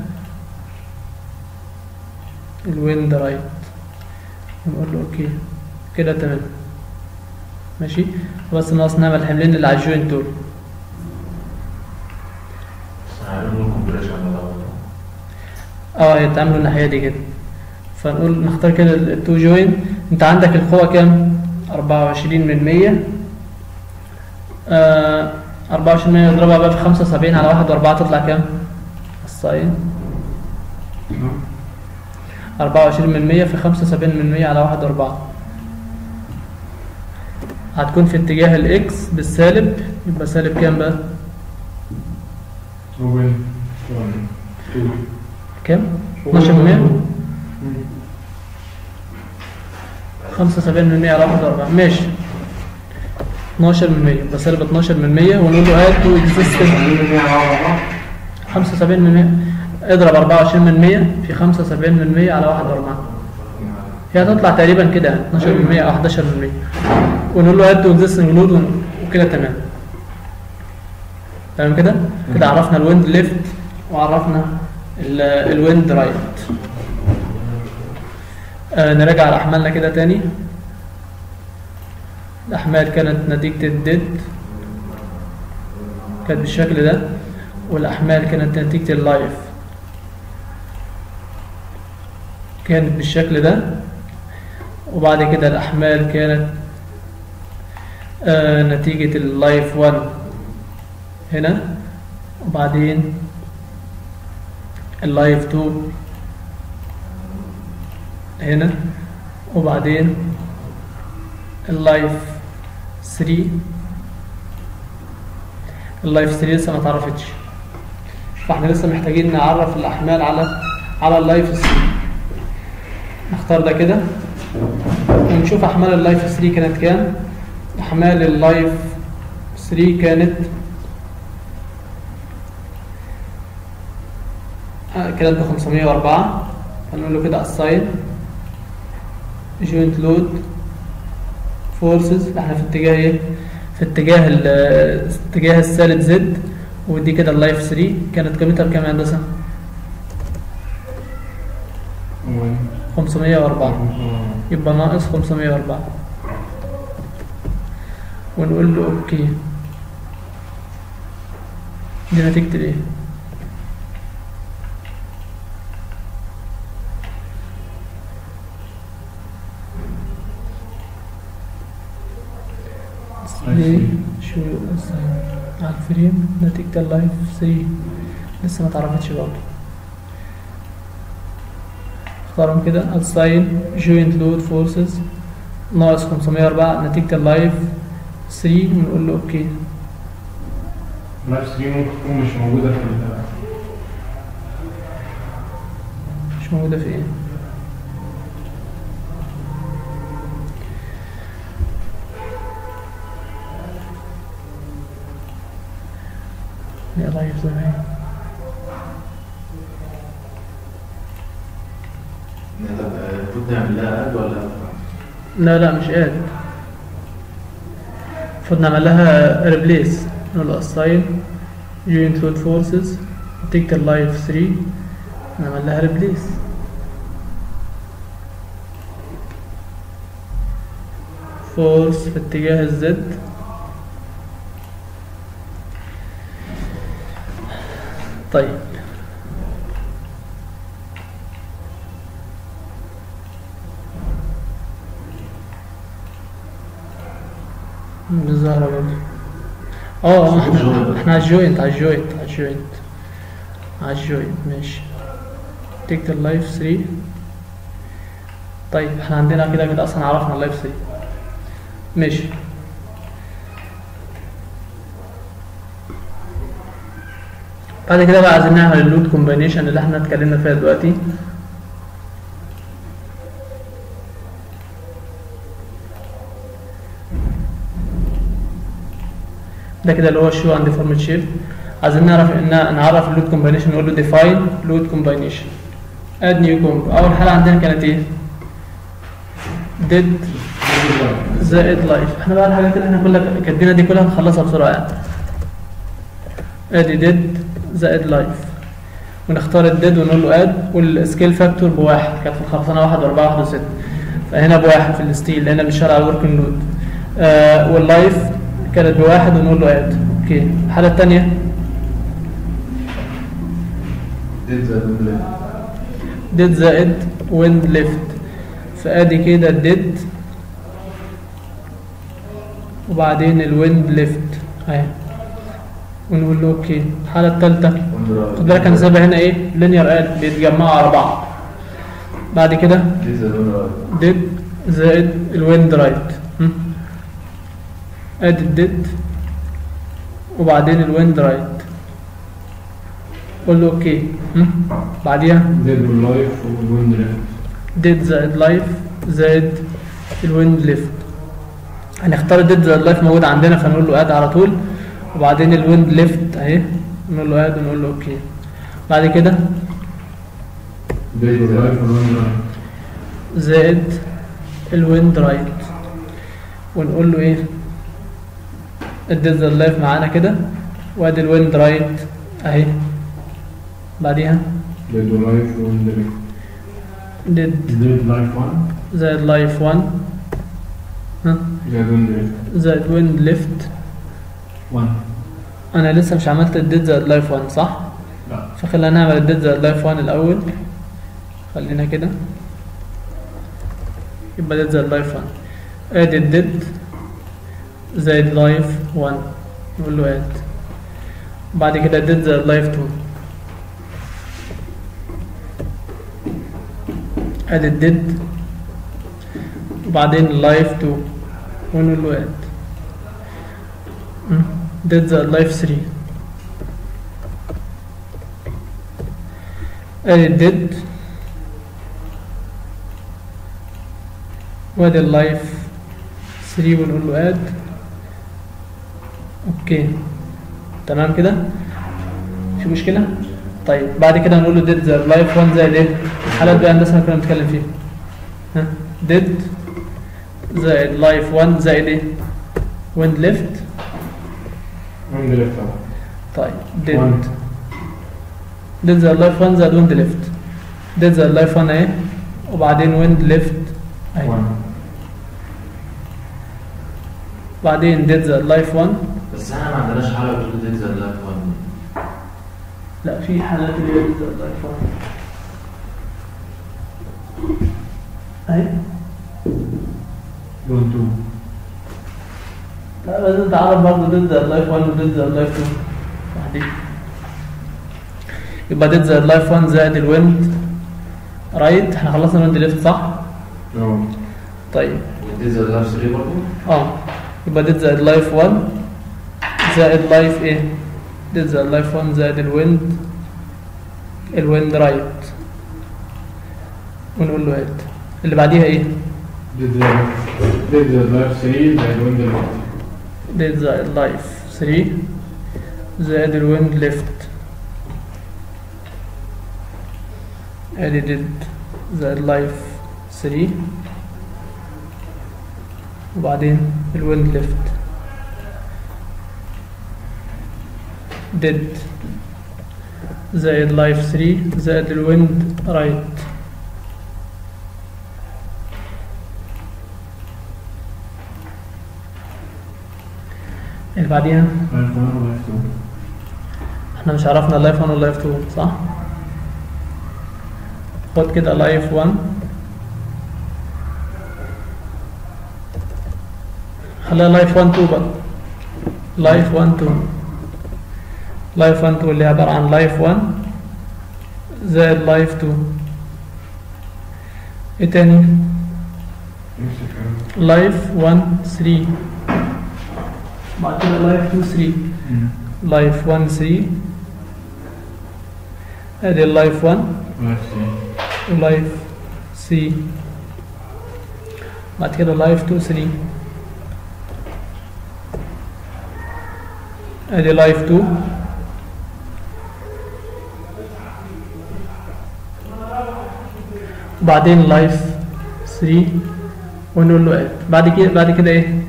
الويند رايت ونقول له اوكي كده تمام ماشي بس ناقص نعمل الحملين اللي على الجوينت دول بس هنعمل له كومبريشن الاول اه يتعاملوا الناحيه دي كده فنقول نختار كده التو جوين انت عندك القوه كام 24 من 100 آه 24 من 100 نضربها بقى في 75 على 1 و4 تطلع كام الساين 24 من 100 في 75 من 100 على 1 و4 هتكون في اتجاه الاكس بالسالب يبقى سالب كام بقى روبن تو كام 12 من 100 75 من 100 على 1 و4 ماشي 12 من 100 يبقى سالب 12 من 100 ونقول له اد تو اكزيستنج 75 من 100 اضرب 24 من 100 في 75 من 100 على 1 و4 هي هتطلع تقريبا كده يعني 12 من 100 او 11 من 100 ونقول له اد تو اكزيستنج لود وكده تمام تمام كده كده عرفنا الويند ليفت وعرفنا ال- الويند رايت آه نراجع على احمالنا كده تاني الاحمال كانت نتيجة الديد كانت بالشكل ده والاحمال كانت نتيجة اللايف كانت بالشكل ده وبعد كده الاحمال كانت آه نتيجة اللايف 1 هنا وبعدين اللايف 2 هنا وبعدين اللايف 3 اللايف 3 لسه ما اتعرفتش فاحنا لسه محتاجين نعرف الاحمال على على اللايف 3 نختار ده كده ونشوف احمال اللايف 3 كانت كام احمال اللايف 3 كانت آه، كانت ب 504 هنقول له كده assign joint load forces احنا في اتجاه ايه في اتجاه ال- اتجاه السالب زد ودي كده اللايف 3 كانت قيمتها بكام يا هندسه 504 يبقى ناقص 504 ونقول له اوكي دي نتيجة الايه دي شو على الفريم نتيجة اللايف 3 لسه ما اتعرفتش برضه اختارهم كده assign joint load forces ناقص 504 نتيجة اللايف 3 ونقول له اوكي لايف ستريم ممكن تكون مش موجودة في ال مش موجودة في ايه يا لايف زمان نقدر المفروض نعمل لها اد ولا لا لا مش اد المفروض نعمل لها ريبليس نقول له assign you include forces take life 3 نعمل لها ريبليس فورس في اتجاه الزد طيب بالظاهرة برضه اه اه احنا احنا على الجوينت على الجوينت على الجوينت على الجوينت ماشي تيك اللايف 3 طيب احنا عندنا كده كده اصلا عرفنا اللايف 3 ماشي بعد كده بقى عايزين نعمل اللود كومبينيشن اللي احنا اتكلمنا فيها دلوقتي ده كده اللي هو الشو عند فورمت شيب عايزين نعرف ان نعرف اللود كومبينيشن نقول له ديفاين لود كومبينيشن اد نيو كومب اول حاله عندنا كانت ايه ديد زائد لايف احنا بقى الحاجات اللي احنا كلها كاتبينها دي كلها نخلصها بسرعه يعني ادي ديد زائد لايف ونختار الديد ونقول له اد والسكيل فاكتور بواحد كانت في الخرسانه واحد واربعه واحد وسته فهنا بواحد في الستيل هنا بنشتغل على الوركن لود آه واللايف كانت بواحد ونقول له اد اوكي الحاله الثانيه ديد زائد ولا ديد زائد ويند ليفت فادي كده الديد وبعدين الويند ليفت اهي ونقول له اوكي الحاله الثالثه خد بالك انا سايبها هنا ايه لينير اد بيتجمعوا على بعض بعد كده ديد زائد ولا ديد زائد الويند رايت هم؟ ادي الديد وبعدين الويند رايت قول له اوكي هم؟ بعديها ديد واللايف والويند ليفت ديد زائد لايف زائد الويند ليفت هنختار الديد زائد لايف موجود عندنا فنقول له اد على طول وبعدين الويند ليفت اهي نقول له اد ونقول له اوكي بعد كده ديد واللايف والويند رايت زائد الويند رايت ونقول له ايه الديد زائد لايف معانا كده وادي الويند رايت اهي بعديها ديد واللايف والويند ليفت ديد ديد لايف 1 زائد لايف 1 ها زائد ويند ليفت زائد ويند ليفت 1 انا لسه مش عملت الديد زائد لايف 1 صح لا فخلينا نعمل الديد زائد لايف 1 الاول خلينا كده يبقى ديد زائد لايف 1 ادي الديد زائد لايف 1 نقول له اد بعد كده ديد زائد لايف 2 ادي الديد وبعدين لايف 2 ونقول له اد ديد زائد لايف 3 ادي الديد وادي اللايف 3 ونقول له اد اوكي تمام كده في مشكلة طيب بعد كده نقول له ديد زائد لايف 1 زائد ايه الحالات بقى هندسة اللي كنا بنتكلم فيها ها ديد زائد لايف 1 زائد ايه ويند ليفت ويند ليفت طبعا طيب ديد One. ديد زائد لايف 1 زائد ويند ليفت ديد زائد لايف 1 اهي وبعدين ويند ليفت اهي 1 بعدين ديد زائد لايف 1 بس احنا ما عندناش حاله بتقول ديد زائد لايف 1 لا في حالات اللي هي ديد زائد لايف 1 اهي دول 2 لا لازم تعرف برضه ديد زائد لايف 1 وديد زائد لايف 2 بعدين يبقى ديد زائد لايف 1 زائد الويند رايت احنا خلصنا الويند ليفت صح؟ اه طيب وديد زائد لايف 3 برضه اه يبقى ديد زائد لايف 1 زائد لايف ايه ديد زائد لايف 1 زائد الويند الويند رايت ونقول له هات اللي بعديها ايه ديد زائد ديد زائد لايف 3 زائد ويند ليفت ديد زائد لايف 3 زائد الويند ليفت ادي ديد زائد لايف 3 وبعدين الويند ليفت ديد زائد لايف 3 زائد الويند رايت اللي بعديها لايف 1 ولايف 2 احنا مش عرفنا لايف 1 ولايف 2 صح؟ خد كده لايف 1 خليها لايف 1 2 بقى لايف 1 2 لايف 1 2 اللي هي عبارة عن لايف 1 زائد لايف 2 ايه تاني؟ نفس الكلام لايف 1 3 بعد كده لايف 2 3 لايف 1 3 ادي اللايف 1 لايف 3 ولايف 3 بعد كده لايف 2 3 ادي لايف 2 بعدين لايف 3 ونقول له اد بعد كده بعد كده ايه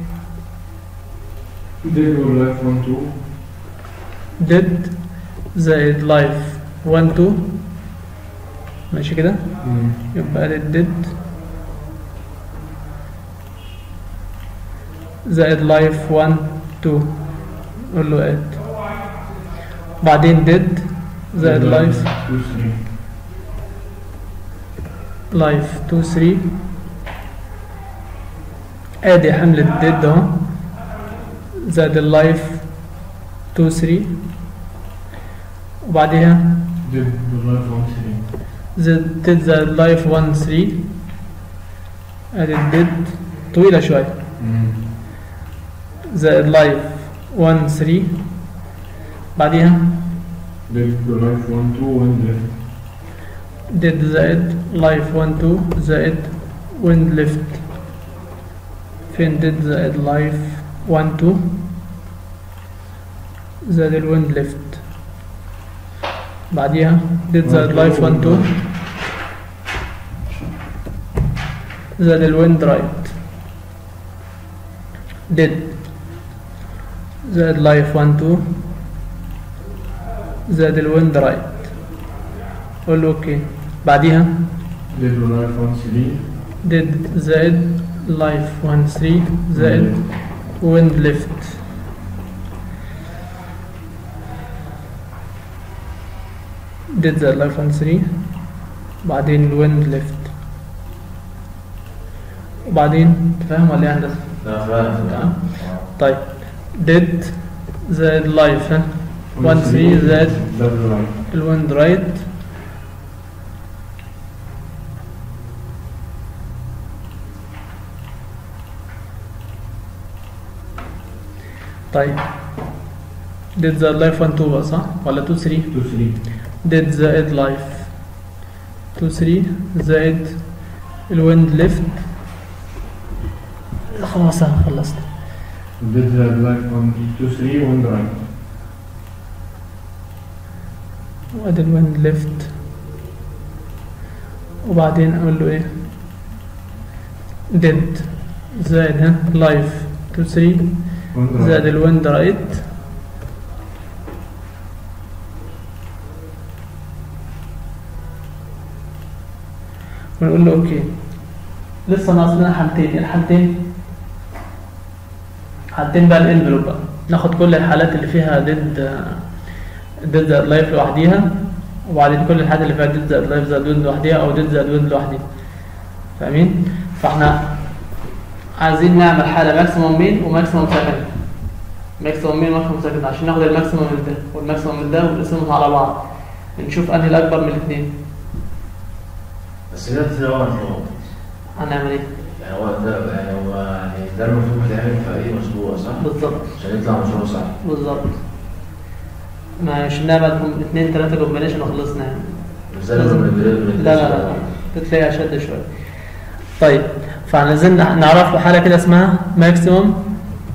ديد ولايف 1 2 ديد زائد لايف 1 2 ماشي كده يبقى ادي ديد زائد لايف 1 2 قول له اد بعدين ديد زائد لايف 2 3 لايف 2 3 ادي حملة ديد اهو زائد اللايف 2 3 وبعديها ديد ولايف 1 3 زائد ديد زائد لايف 1 3 ادي الديد طويلة شوية زائد لايف 1 3 بعديها ديد ولايف 1 2 وين ليفت ديد زائد لايف 1 2 زائد ويند ليفت فين ديد زائد لايف 1 2 زائد الويند ليفت بعديها ديد زائد لايف 1 2 زائد الويند رايت ديد زائد لايف 1 2 زائد الويند رايت قول له اوكي بعديها ديد ولايف 1 3 ديد زائد لايف 1 3 زائد ويند ليفت ديد زائد لايف 1 3 بعدين الويند ليفت وبعدين تفهم ولا ايه يا هندسه؟ لا فاهم تمام. طيب ديد زائد لايف ها 1 3 زائد دبل رايت الويند رايت طيب ديد زائد لايف 1 2 بقى صح ولا 2 3 2 3 ديد زائد لايف 2 3 زائد الويند ليفت خلاص أنا خلصت ديد زائد لايف 1 2 3 وين رايت وادي الويند ليفت وبعدين اقول له ايه ديد زائد ها لايف 2 3 وين زائد رايت الويند رايت ونقول له اوكي لسه ناقص لنا حالتين ايه الحالتين حالتين بقى الانفلوب بقى ناخد كل الحالات اللي فيها ديد ديد زائد لايف لوحديها وبعدين كل الحالات اللي فيها ديد زائد لايف زائد ويند لوحديها او ديد زائد ويند لوحديها فاهمين فاحنا عايزين نعمل حاله ماكسيموم مين وماكسيموم سكند ماكسيموم مين وماكسيموم سكند عشان ناخد الماكسيموم من ده والماكسيموم من ده ونقسمهم على بعض نشوف انهي الاكبر من الاثنين بس ده ده هو الموضوع هنعمل ايه يعني هو ده يعني هو يعني ده المفروض يتعمل في اي مشروع صح؟ بالظبط عشان يطلع مشروع صح بالظبط مش نعمل اثنين ثلاثه كومبينيشن وخلصنا يعني مش زي لازم من لا لا لا تتلاقي اشد شويه طيب فعايزين نعرف له حاله كده اسمها ماكسيموم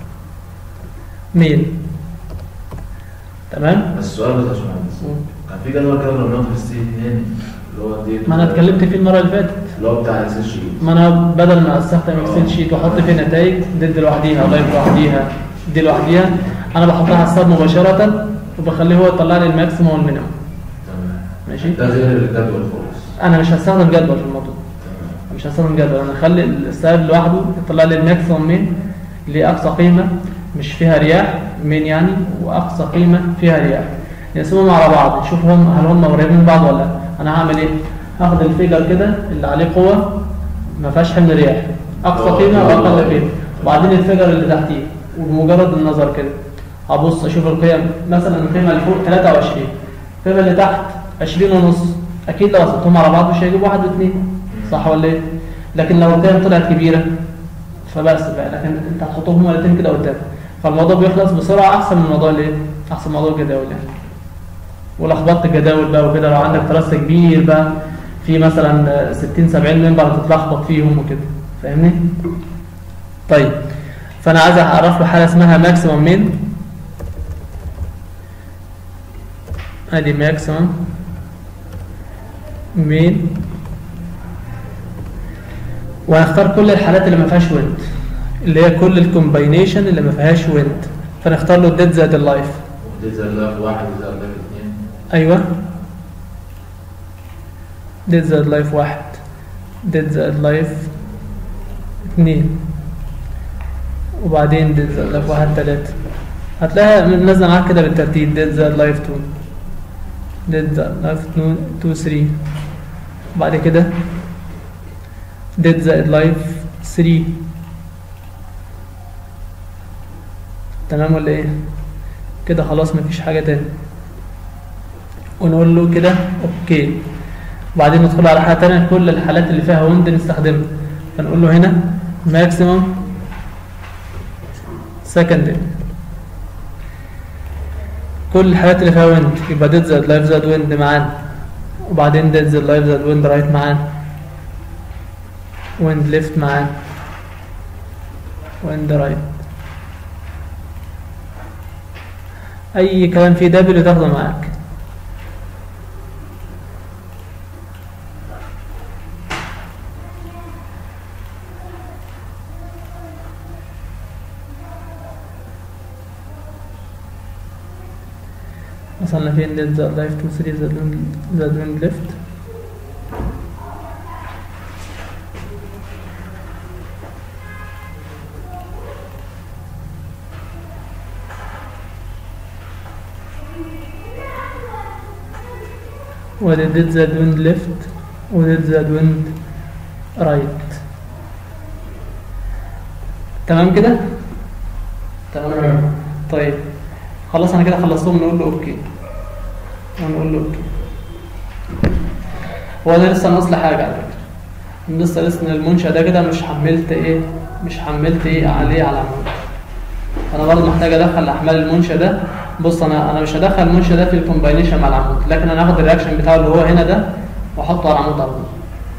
مين تمام بس السؤال ده يا باشمهندس كان في جدول كده كنا بناخد في ستي 2 اللي هو دي ما انا اتكلمت فيه المره اللي فاتت اللي هو بتاع الاكسل شيت ما انا بدل ما استخدم اكسل شيت واحط فيه نتائج ضد لوحديها لايف لوحديها دي لوحديها انا بحطها على السب مباشره وبخليه هو يطلع لي الماكسيموم والمينيموم تمام ماشي ده غير الجدول خالص انا مش هستخدم جدول في الموضوع تمام مش هستخدم جدول انا اخلي السبب لوحده يطلع لي الماكسيموم مين لاقصى قيمه مش فيها رياح مين يعني واقصى قيمه فيها رياح نقسمهم على بعض نشوف هم هل هم قريبين من بعض ولا لا انا هعمل ايه هاخد الفيجر كده اللي عليه قوه ما فيهاش حمل رياح اقصى قيمه واقل قيمه وبعدين الفيجر اللي تحتيه وبمجرد النظر كده هبص اشوف القيم مثلا القيمه اللي فوق 23 القيمه اللي تحت 20 ونص اكيد لو قسمتهم على بعض مش هيجيب واحد واثنين صح ولا ايه لكن لو القيم طلعت كبيره فبس بقى لكن انت هتحطهم هما الاثنين كده قدام فالموضوع بيخلص بسرعه احسن من موضوع الايه احسن من موضوع الجداول يعني ولخبطت الجداول بقى وكده لو عندك تراست كبير بقى في مثلا 60 70 منبر هتتلخبط فيهم وكده فاهمني طيب فانا عايز اعرف له حاله اسمها ماكسيمم مين ادي ماكسيمم مين وهنختار كل الحالات اللي ما فيهاش ويند اللي هي كل الكومباينيشن اللي ما فيهاش ويند فنختار له الديد زائد اللايف ودي زي اللايف واحد ودي زي اللايف اثنين ايوه ديد زائد لايف واحد ديد زائد لايف اتنين وبعدين ديد زائد لايف واحد تلاتة هتلاقيها نازلة معاك كده بالترتيب ديد زائد لايف تو ديد زائد لايف تو تو ثري بعد كده ديد زائد لايف ثري تمام ولا ايه كده خلاص مفيش حاجة تاني ونقول له كده اوكي وبعدين ندخل على حاجه ثانيه كل الحالات اللي فيها ويند نستخدمها فنقول له هنا ماكسيمم سكندري كل الحالات اللي فيها ويند يبقى ديد زائد لايف زائد ويند معانا وبعدين ديد زائد لايف زائد ويند رايت معانا ويند ليفت معانا ويند رايت اي كلام فيه دبل تاخده معاك وصلنا فين ديد زائد لايف 2 3 زائد ويند زائد ويند ليفت وده ديد زائد ويند ليفت وديد زائد ويند رايت تمام كده تمام طيب خلاص انا كده خلصتهم نقول له اوكي ونقول له اوكي هو انا لسه ناقص لي حاجه على فكره لسه لسه إن المنشا ده كده مش حملت ايه مش حملت ايه عليه على عمود انا برضه محتاج ادخل احمال المنشا ده بص انا انا مش هدخل المنشا ده في الكومباينيشن مع العمود لكن انا هاخد الرياكشن بتاعه اللي هو هنا ده واحطه على العمود على طول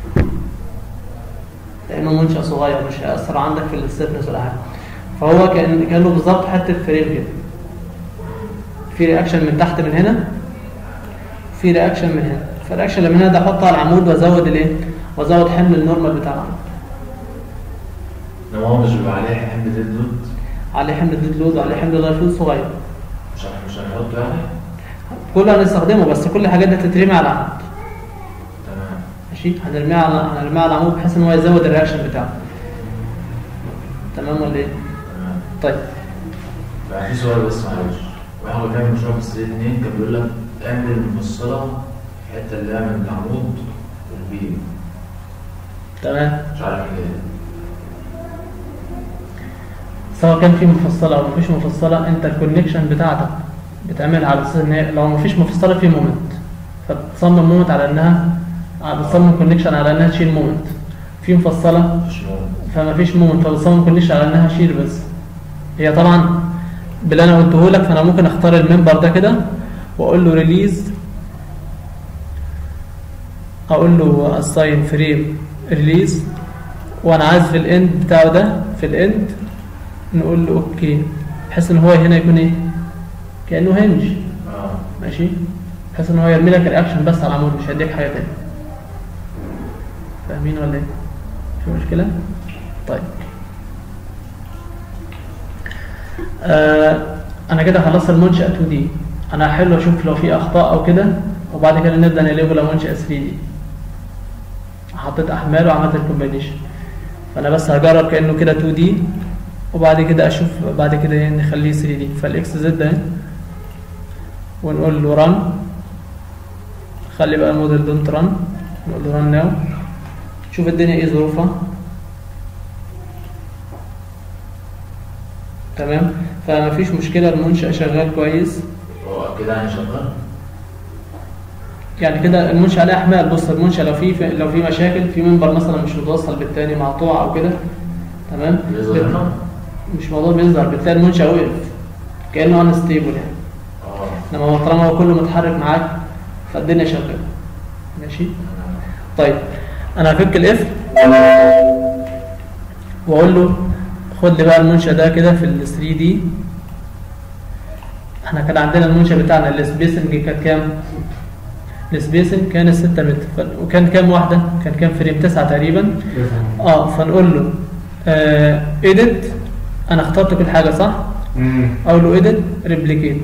لانه منشا صغير مش هيأثر عندك في الستنس ولا حاجه فهو كان كانه بالظبط حته فريم كده في رياكشن من تحت من هنا في رياكشن من هنا فالرياكشن اللي من هنا ده احطه على العمود وازود الايه وازود حمل النورمال بتاع العمود انما هو مش بيبقى عليه حمل زيت لود عليه حمل ديد لود وعليه حمل لايف لود صغير مش هن- مش هنحطه يعني كله هنستخدمه بس كل الحاجات دي هتترمي على العمود تمام ماشي هنرميها على هنرميها على العمود بحيث ان هو يزود الرياكشن بتاعه تمام ولا ايه تمام طيب بقى في سؤال بس معلش واحنا بنعمل مشروع في السنة اتنين كان بيقول لك اعمل مفصلة الحتة اللي هي من العمود والبيم تمام مش عارف ليه سواء كان في مفصله او مفيش مفصله انت الكونكشن بتاعتك بتعمل على اساس ان هي- لو مفيش مفصله في مومنت فبتصمم مومنت على انها بتصمم كونكشن على انها تشيل مومنت في مفصله مش مهم فما فيش مومنت فبتصمم كونكشن على انها شيل بس هي طبعا باللي انا قلته لك فانا ممكن اختار المنبر ده كده واقول له ريليز اقول له اساين فريم ريليز وانا عايز في الاند بتاعه ده في الاند نقول له اوكي بحيث ان هو هنا يكون ايه كانه هنج اه ماشي بحيث ان هو يرمي لك الرياكشن بس على العمود مش هيديك حاجه تاني فاهمين ولا ايه في مشكله طيب آه انا كده خلصت المنشأ 2 دي انا حلو اشوف لو في اخطاء او كده وبعد كده نبدا نقلبه لمنشأ 3 دي حطيت احمال وعملت الكومبينيشن فانا بس هجرب كانه كده 2 دي وبعد كده اشوف بعد كده ايه نخليه 3 دي فالاكس زد ده ونقول له ران خلي بقى الموديل دونت ران نقول له ران ناو شوف الدنيا ايه ظروفها تمام فما فيش مشكله المنشأ شغال كويس هو كده يعني شغال يعني كده المنشأ عليه احمال بص المنشأ لو في لو في مشاكل في منبر مثلا مش متوصل بالتاني مقطوع او كده تمام بيظهر هنا مش موضوع بيظهر بتلاقي المنشأ وقف كأنه انستيبل يعني اه انما هو طالما هو كله متحرك معاك فالدنيا شغاله ماشي طيب انا هفك الاف واقول له خد لي بقى المنشأ ده كده في ال 3 دي احنا كان عندنا المنشأ بتاعنا السبيسنج كانت كام؟ السبيسنج كان 6 متر ف- وكان كام واحدة؟ كان كام فريم؟ 9 تقريبا اه فنقول له آه edit انا اخترت كل حاجة صح؟ امم اقول له edit replicate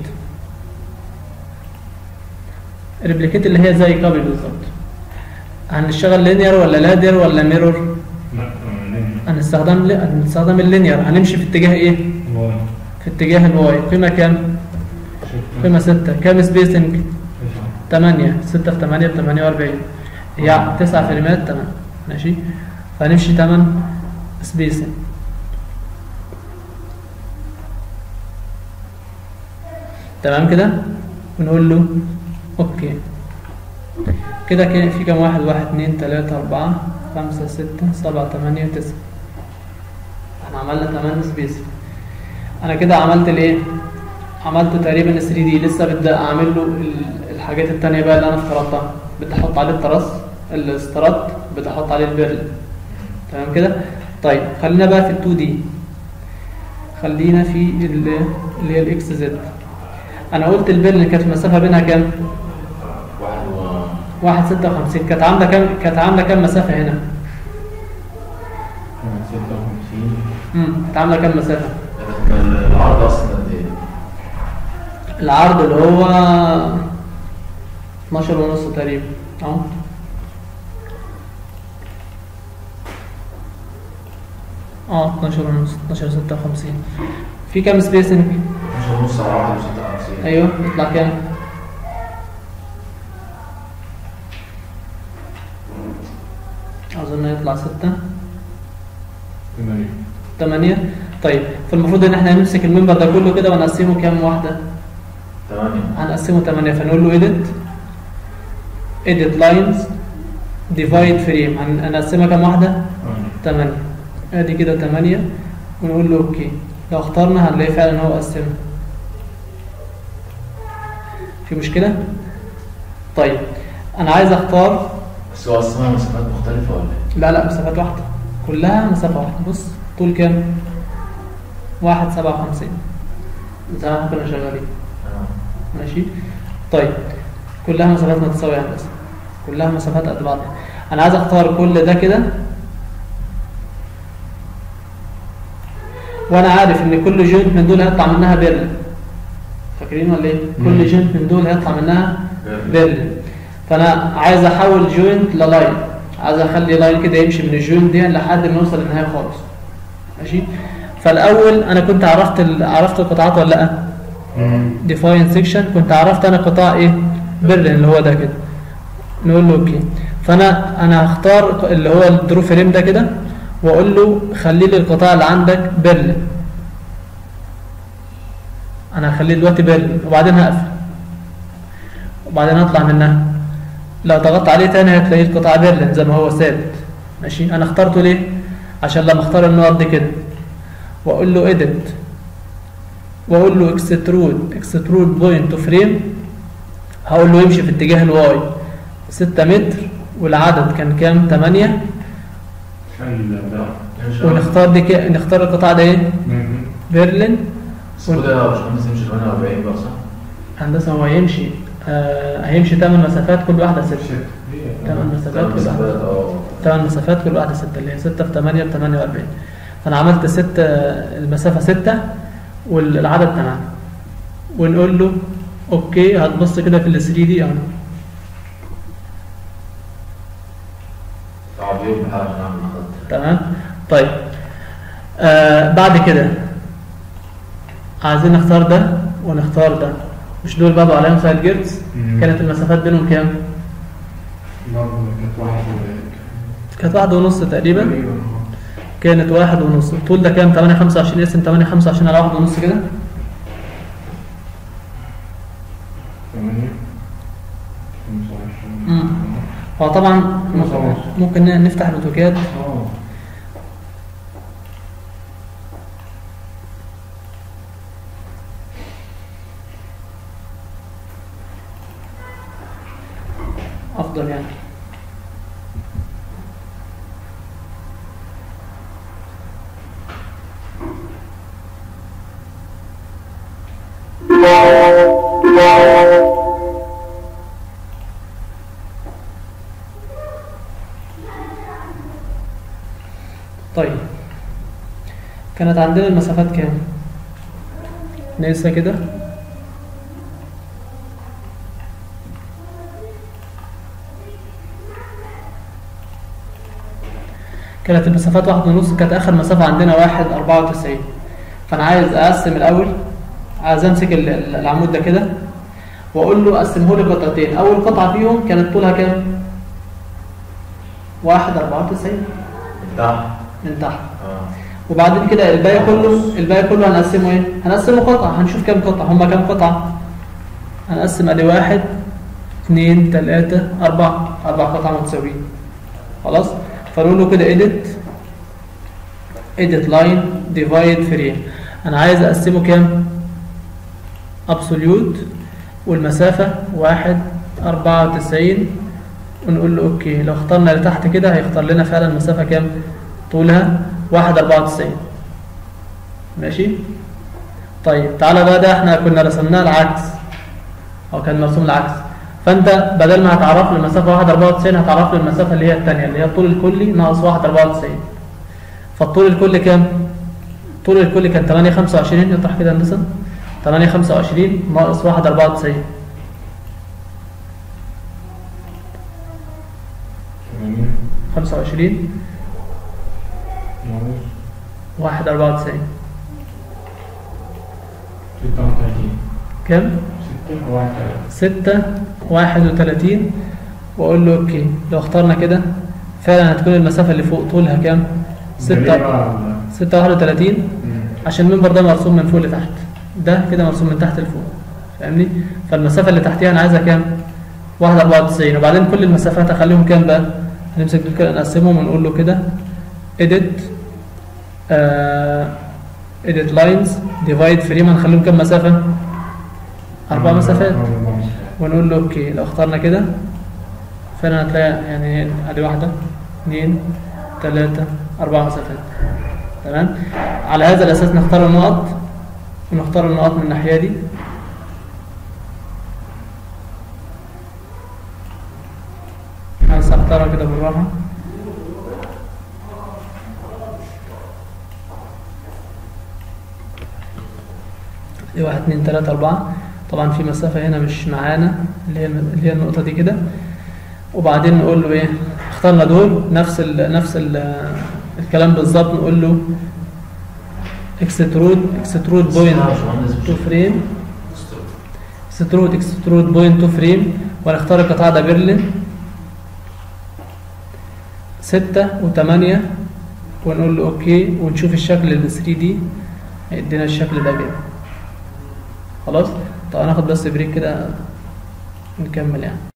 replicate اللي هي زي كوبي بالظبط هنشتغل لينير ولا لادر ولا ميرور لا آه، هنستخدم هنستخدم اللينير هنمشي في اتجاه ايه واي في اتجاه الواي قيمة كام ستة قيمة 6 كام سبيسنج تسعة 8 6 في 8 ب 48 هي 9 فريمات تمام ماشي فهنمشي 8 سبيسنج تمام كده ونقول له اوكي كده كده في كام واحد واحد اتنين تلاتة أربعة خمسة ستة سبعة تمانية تسعة احنا عملنا تمانية سبيس أنا كده عملت الإيه؟ عملت تقريبا 3 دي لسه بدأ أعمل له ال- الحاجات التانية بقى اللي أنا افترضتها بدي أحط عليه التراس الاسترات بدي أحط عليه البرل تمام كده؟ طيب خلينا بقى في ال 2 دي خلينا في ال- اللي هي الاكس زد انا قلت البرل كانت المسافه بينها كام واحد و 156 كانت عامله كام كانت عامله كام مسافه هنا ستة وخمسين امم كانت عامله كام مسافه كان العرض اصلا قد ايه؟ العرض اللي هو 12 ونص تقريبا اهو اه 12 ونص 12 56 في كام سبيسنج مش ونص على واحد وستة وخمسين ايوه يطلع كام اظن يطلع 6 ثمانية 8 طيب فالمفروض ان احنا نمسك المنبر ده كله كده ونقسمه كام واحده ثمانية هنقسمه 8 فنقول له edit edit lines divide frame هن- هنقسمها كام واحده ثمانية 8 ادي كده 8 ونقول له اوكي لو اخترنا هنلاقي فعلا هو قسمها في مشكله طيب انا عايز اختار بس هو قسمها مسافات مختلفة ولا ايه؟ لا لا مسافات واحده كلها مسافه واحده بص طول كام واحد سبعة وخمسين زي ما احنا كنا شغالين آه. ماشي طيب كلها مسافات متساوية هندسة كلها مسافات قد بعض أنا عايز أختار كل ده كده وأنا عارف إن كل جوينت من دول هيطلع منها بيرل فاكرين ولا إيه؟ مم. كل جوينت من دول هيطلع منها بيرل. بيرل فأنا عايز أحول جوينت للاين عايز أخلي لاين كده يمشي من الجوينت دي لحد ما يوصل للنهاية خالص ماشي فالأول أنا كنت عرفت ال... عرفت القطاعات ولا لأ؟ ديفاين سيكشن كنت عرفت انا قطاع ايه برلين اللي هو ده كده نقول له اوكي فانا انا هختار اللي هو الدرو فريم ده كده واقول له خلي لي القطاع اللي عندك برلين انا هخليه دلوقتي برلين وبعدين هقفل وبعدين هطلع منها لو ضغطت عليه تاني هتلاقيه القطاع برلين زي ما هو ثابت ماشي انا اخترته ليه عشان لما اختار النقط دي كده واقول له edit واقول له اكسترود اكسترود بوينت تو فريم هقول له يمشي في اتجاه الواي 6 متر والعدد كان كام 8 ونختار دي كده نختار القطاع ده ايه برلين اسمه ده يا باشمهندس يمشي 48 بقى صح؟ هندسه هو هيمشي آه هيمشي 8 مسافات كل واحده 6 تمن مسافات كل مسافات واحدة اه تمن مسافات كل واحدة ستة اللي هي ستة في تمانية ب 48 فأنا عملت ستة المسافة ستة والعدد تمانية ونقول له أوكي هتبص كده في ال 3 دي أهو صعب يوم بحاجة عشان اعمل خط تمام طيب آه بعد كده عايزين نختار ده ونختار ده مش دول برضه عليهم سايد جيرتس مم. كانت المسافات بينهم كام؟ برضه كانت واحد كانت واحد ونص تقريبا تقريبا كانت واحد ونص الطول ده كام 8 25 اسم 8 25 على واحد ونص كده ثمانية خمسة وعشرين مم. هو طبعا خمسة ونص. ممكن نفتح الاوتوكاد اه افضل يعني طيب كانت عندنا المسافات كام نقيسها كده كانت المسافات واحد ونص كانت آخر مسافة عندنا واحد أربعة وتسعين فأنا عايز أقسم الأول عايز أمسك ال- ال- العمود ده كده وأقول له قسمه لي قطعتين أول قطعة فيهم كانت طولها كام؟ واحد أربعة وتسعين تحت من تحت اه وبعدين كده الباقي كله الباقي كله هنقسمه ايه؟ هنقسمه قطع هنشوف كام قطعة هما كام قطعة؟ هنقسم ادي واحد اثنين ثلاثة أربعة أربع قطع متساويين خلاص؟ فنقول له كده edit edit line divide frame أنا عايز أقسمه كام؟ absolute والمسافة واحد أربعة وتسعين ونقول له أوكي لو اخترنا لتحت كده هيختار لنا فعلا مسافة كام؟ طولها واحد أربعة وتسعين ماشي؟ طيب تعالى بقى ده احنا كنا رسمناه العكس أو كان مرسوم العكس فأنت بدل ما هتعرف له المسافة واحد أربعة وتسعين هتعرف له المسافة اللي هي التانية اللي هي الطول الكلي ناقص واحد أربعة وتسعين فالطول الكلي كام؟ الطول الكلي كان تمانية خمسة وعشرين يطرح كده يا هندسة تمانية خمسة وعشرين ناقص واحد أربعة وتسعين ثمانية خمسة وعشرين ناقص واحد أربعة وتسعين ستة وتلاتين كام؟ ستة واحد تلاتة ستة واحد وتلاتين وأقول له أوكي لو اخترنا كده فعلا هتكون المسافة اللي فوق طولها كام؟ ده ليه ستة بقى ولا؟ ستة واحد وتلاتين مم. عشان المنبر ده مرسوم من فوق لتحت ده كده مرسوم من تحت لفوق فاهمني؟ فالمسافة اللي تحتيها أنا عايزها كام؟ واحد أربعة وتسعين وبعدين كل المسافات أخليهم كام بقى؟ هنمسك دول كده نقسمهم ونقول له كده edit آه edit lines divide frame هنخليهم كام مسافة؟ أربع مسافات أربع مسافات ونقول له اوكي لو اخترنا كده فعلا هتلاقي يعني ادي واحدة اثنين ثلاثة أربع مسافات تمام على هذا الأساس نختار النقط ونختار النقط من الناحية دي عايز اختارها كده بالراحة دي واحد اتنين تلاتة أربعة طبعا في مسافة هنا مش معانا اللي هي اللي هي النقطة دي كده وبعدين نقول له ايه اخترنا دول نفس ال نفس ال الكلام بالظبط نقول له اكسترود اكسترود بوينت تو فريم اكسترود اكسترود بوينت تو فريم ونختار القطاع ده بيرلين ستة وثمانية ونقول له اوكي ونشوف الشكل ال 3 دي هيدينا الشكل ده كده خلاص طب هناخد بس بريك كده نكمل يعني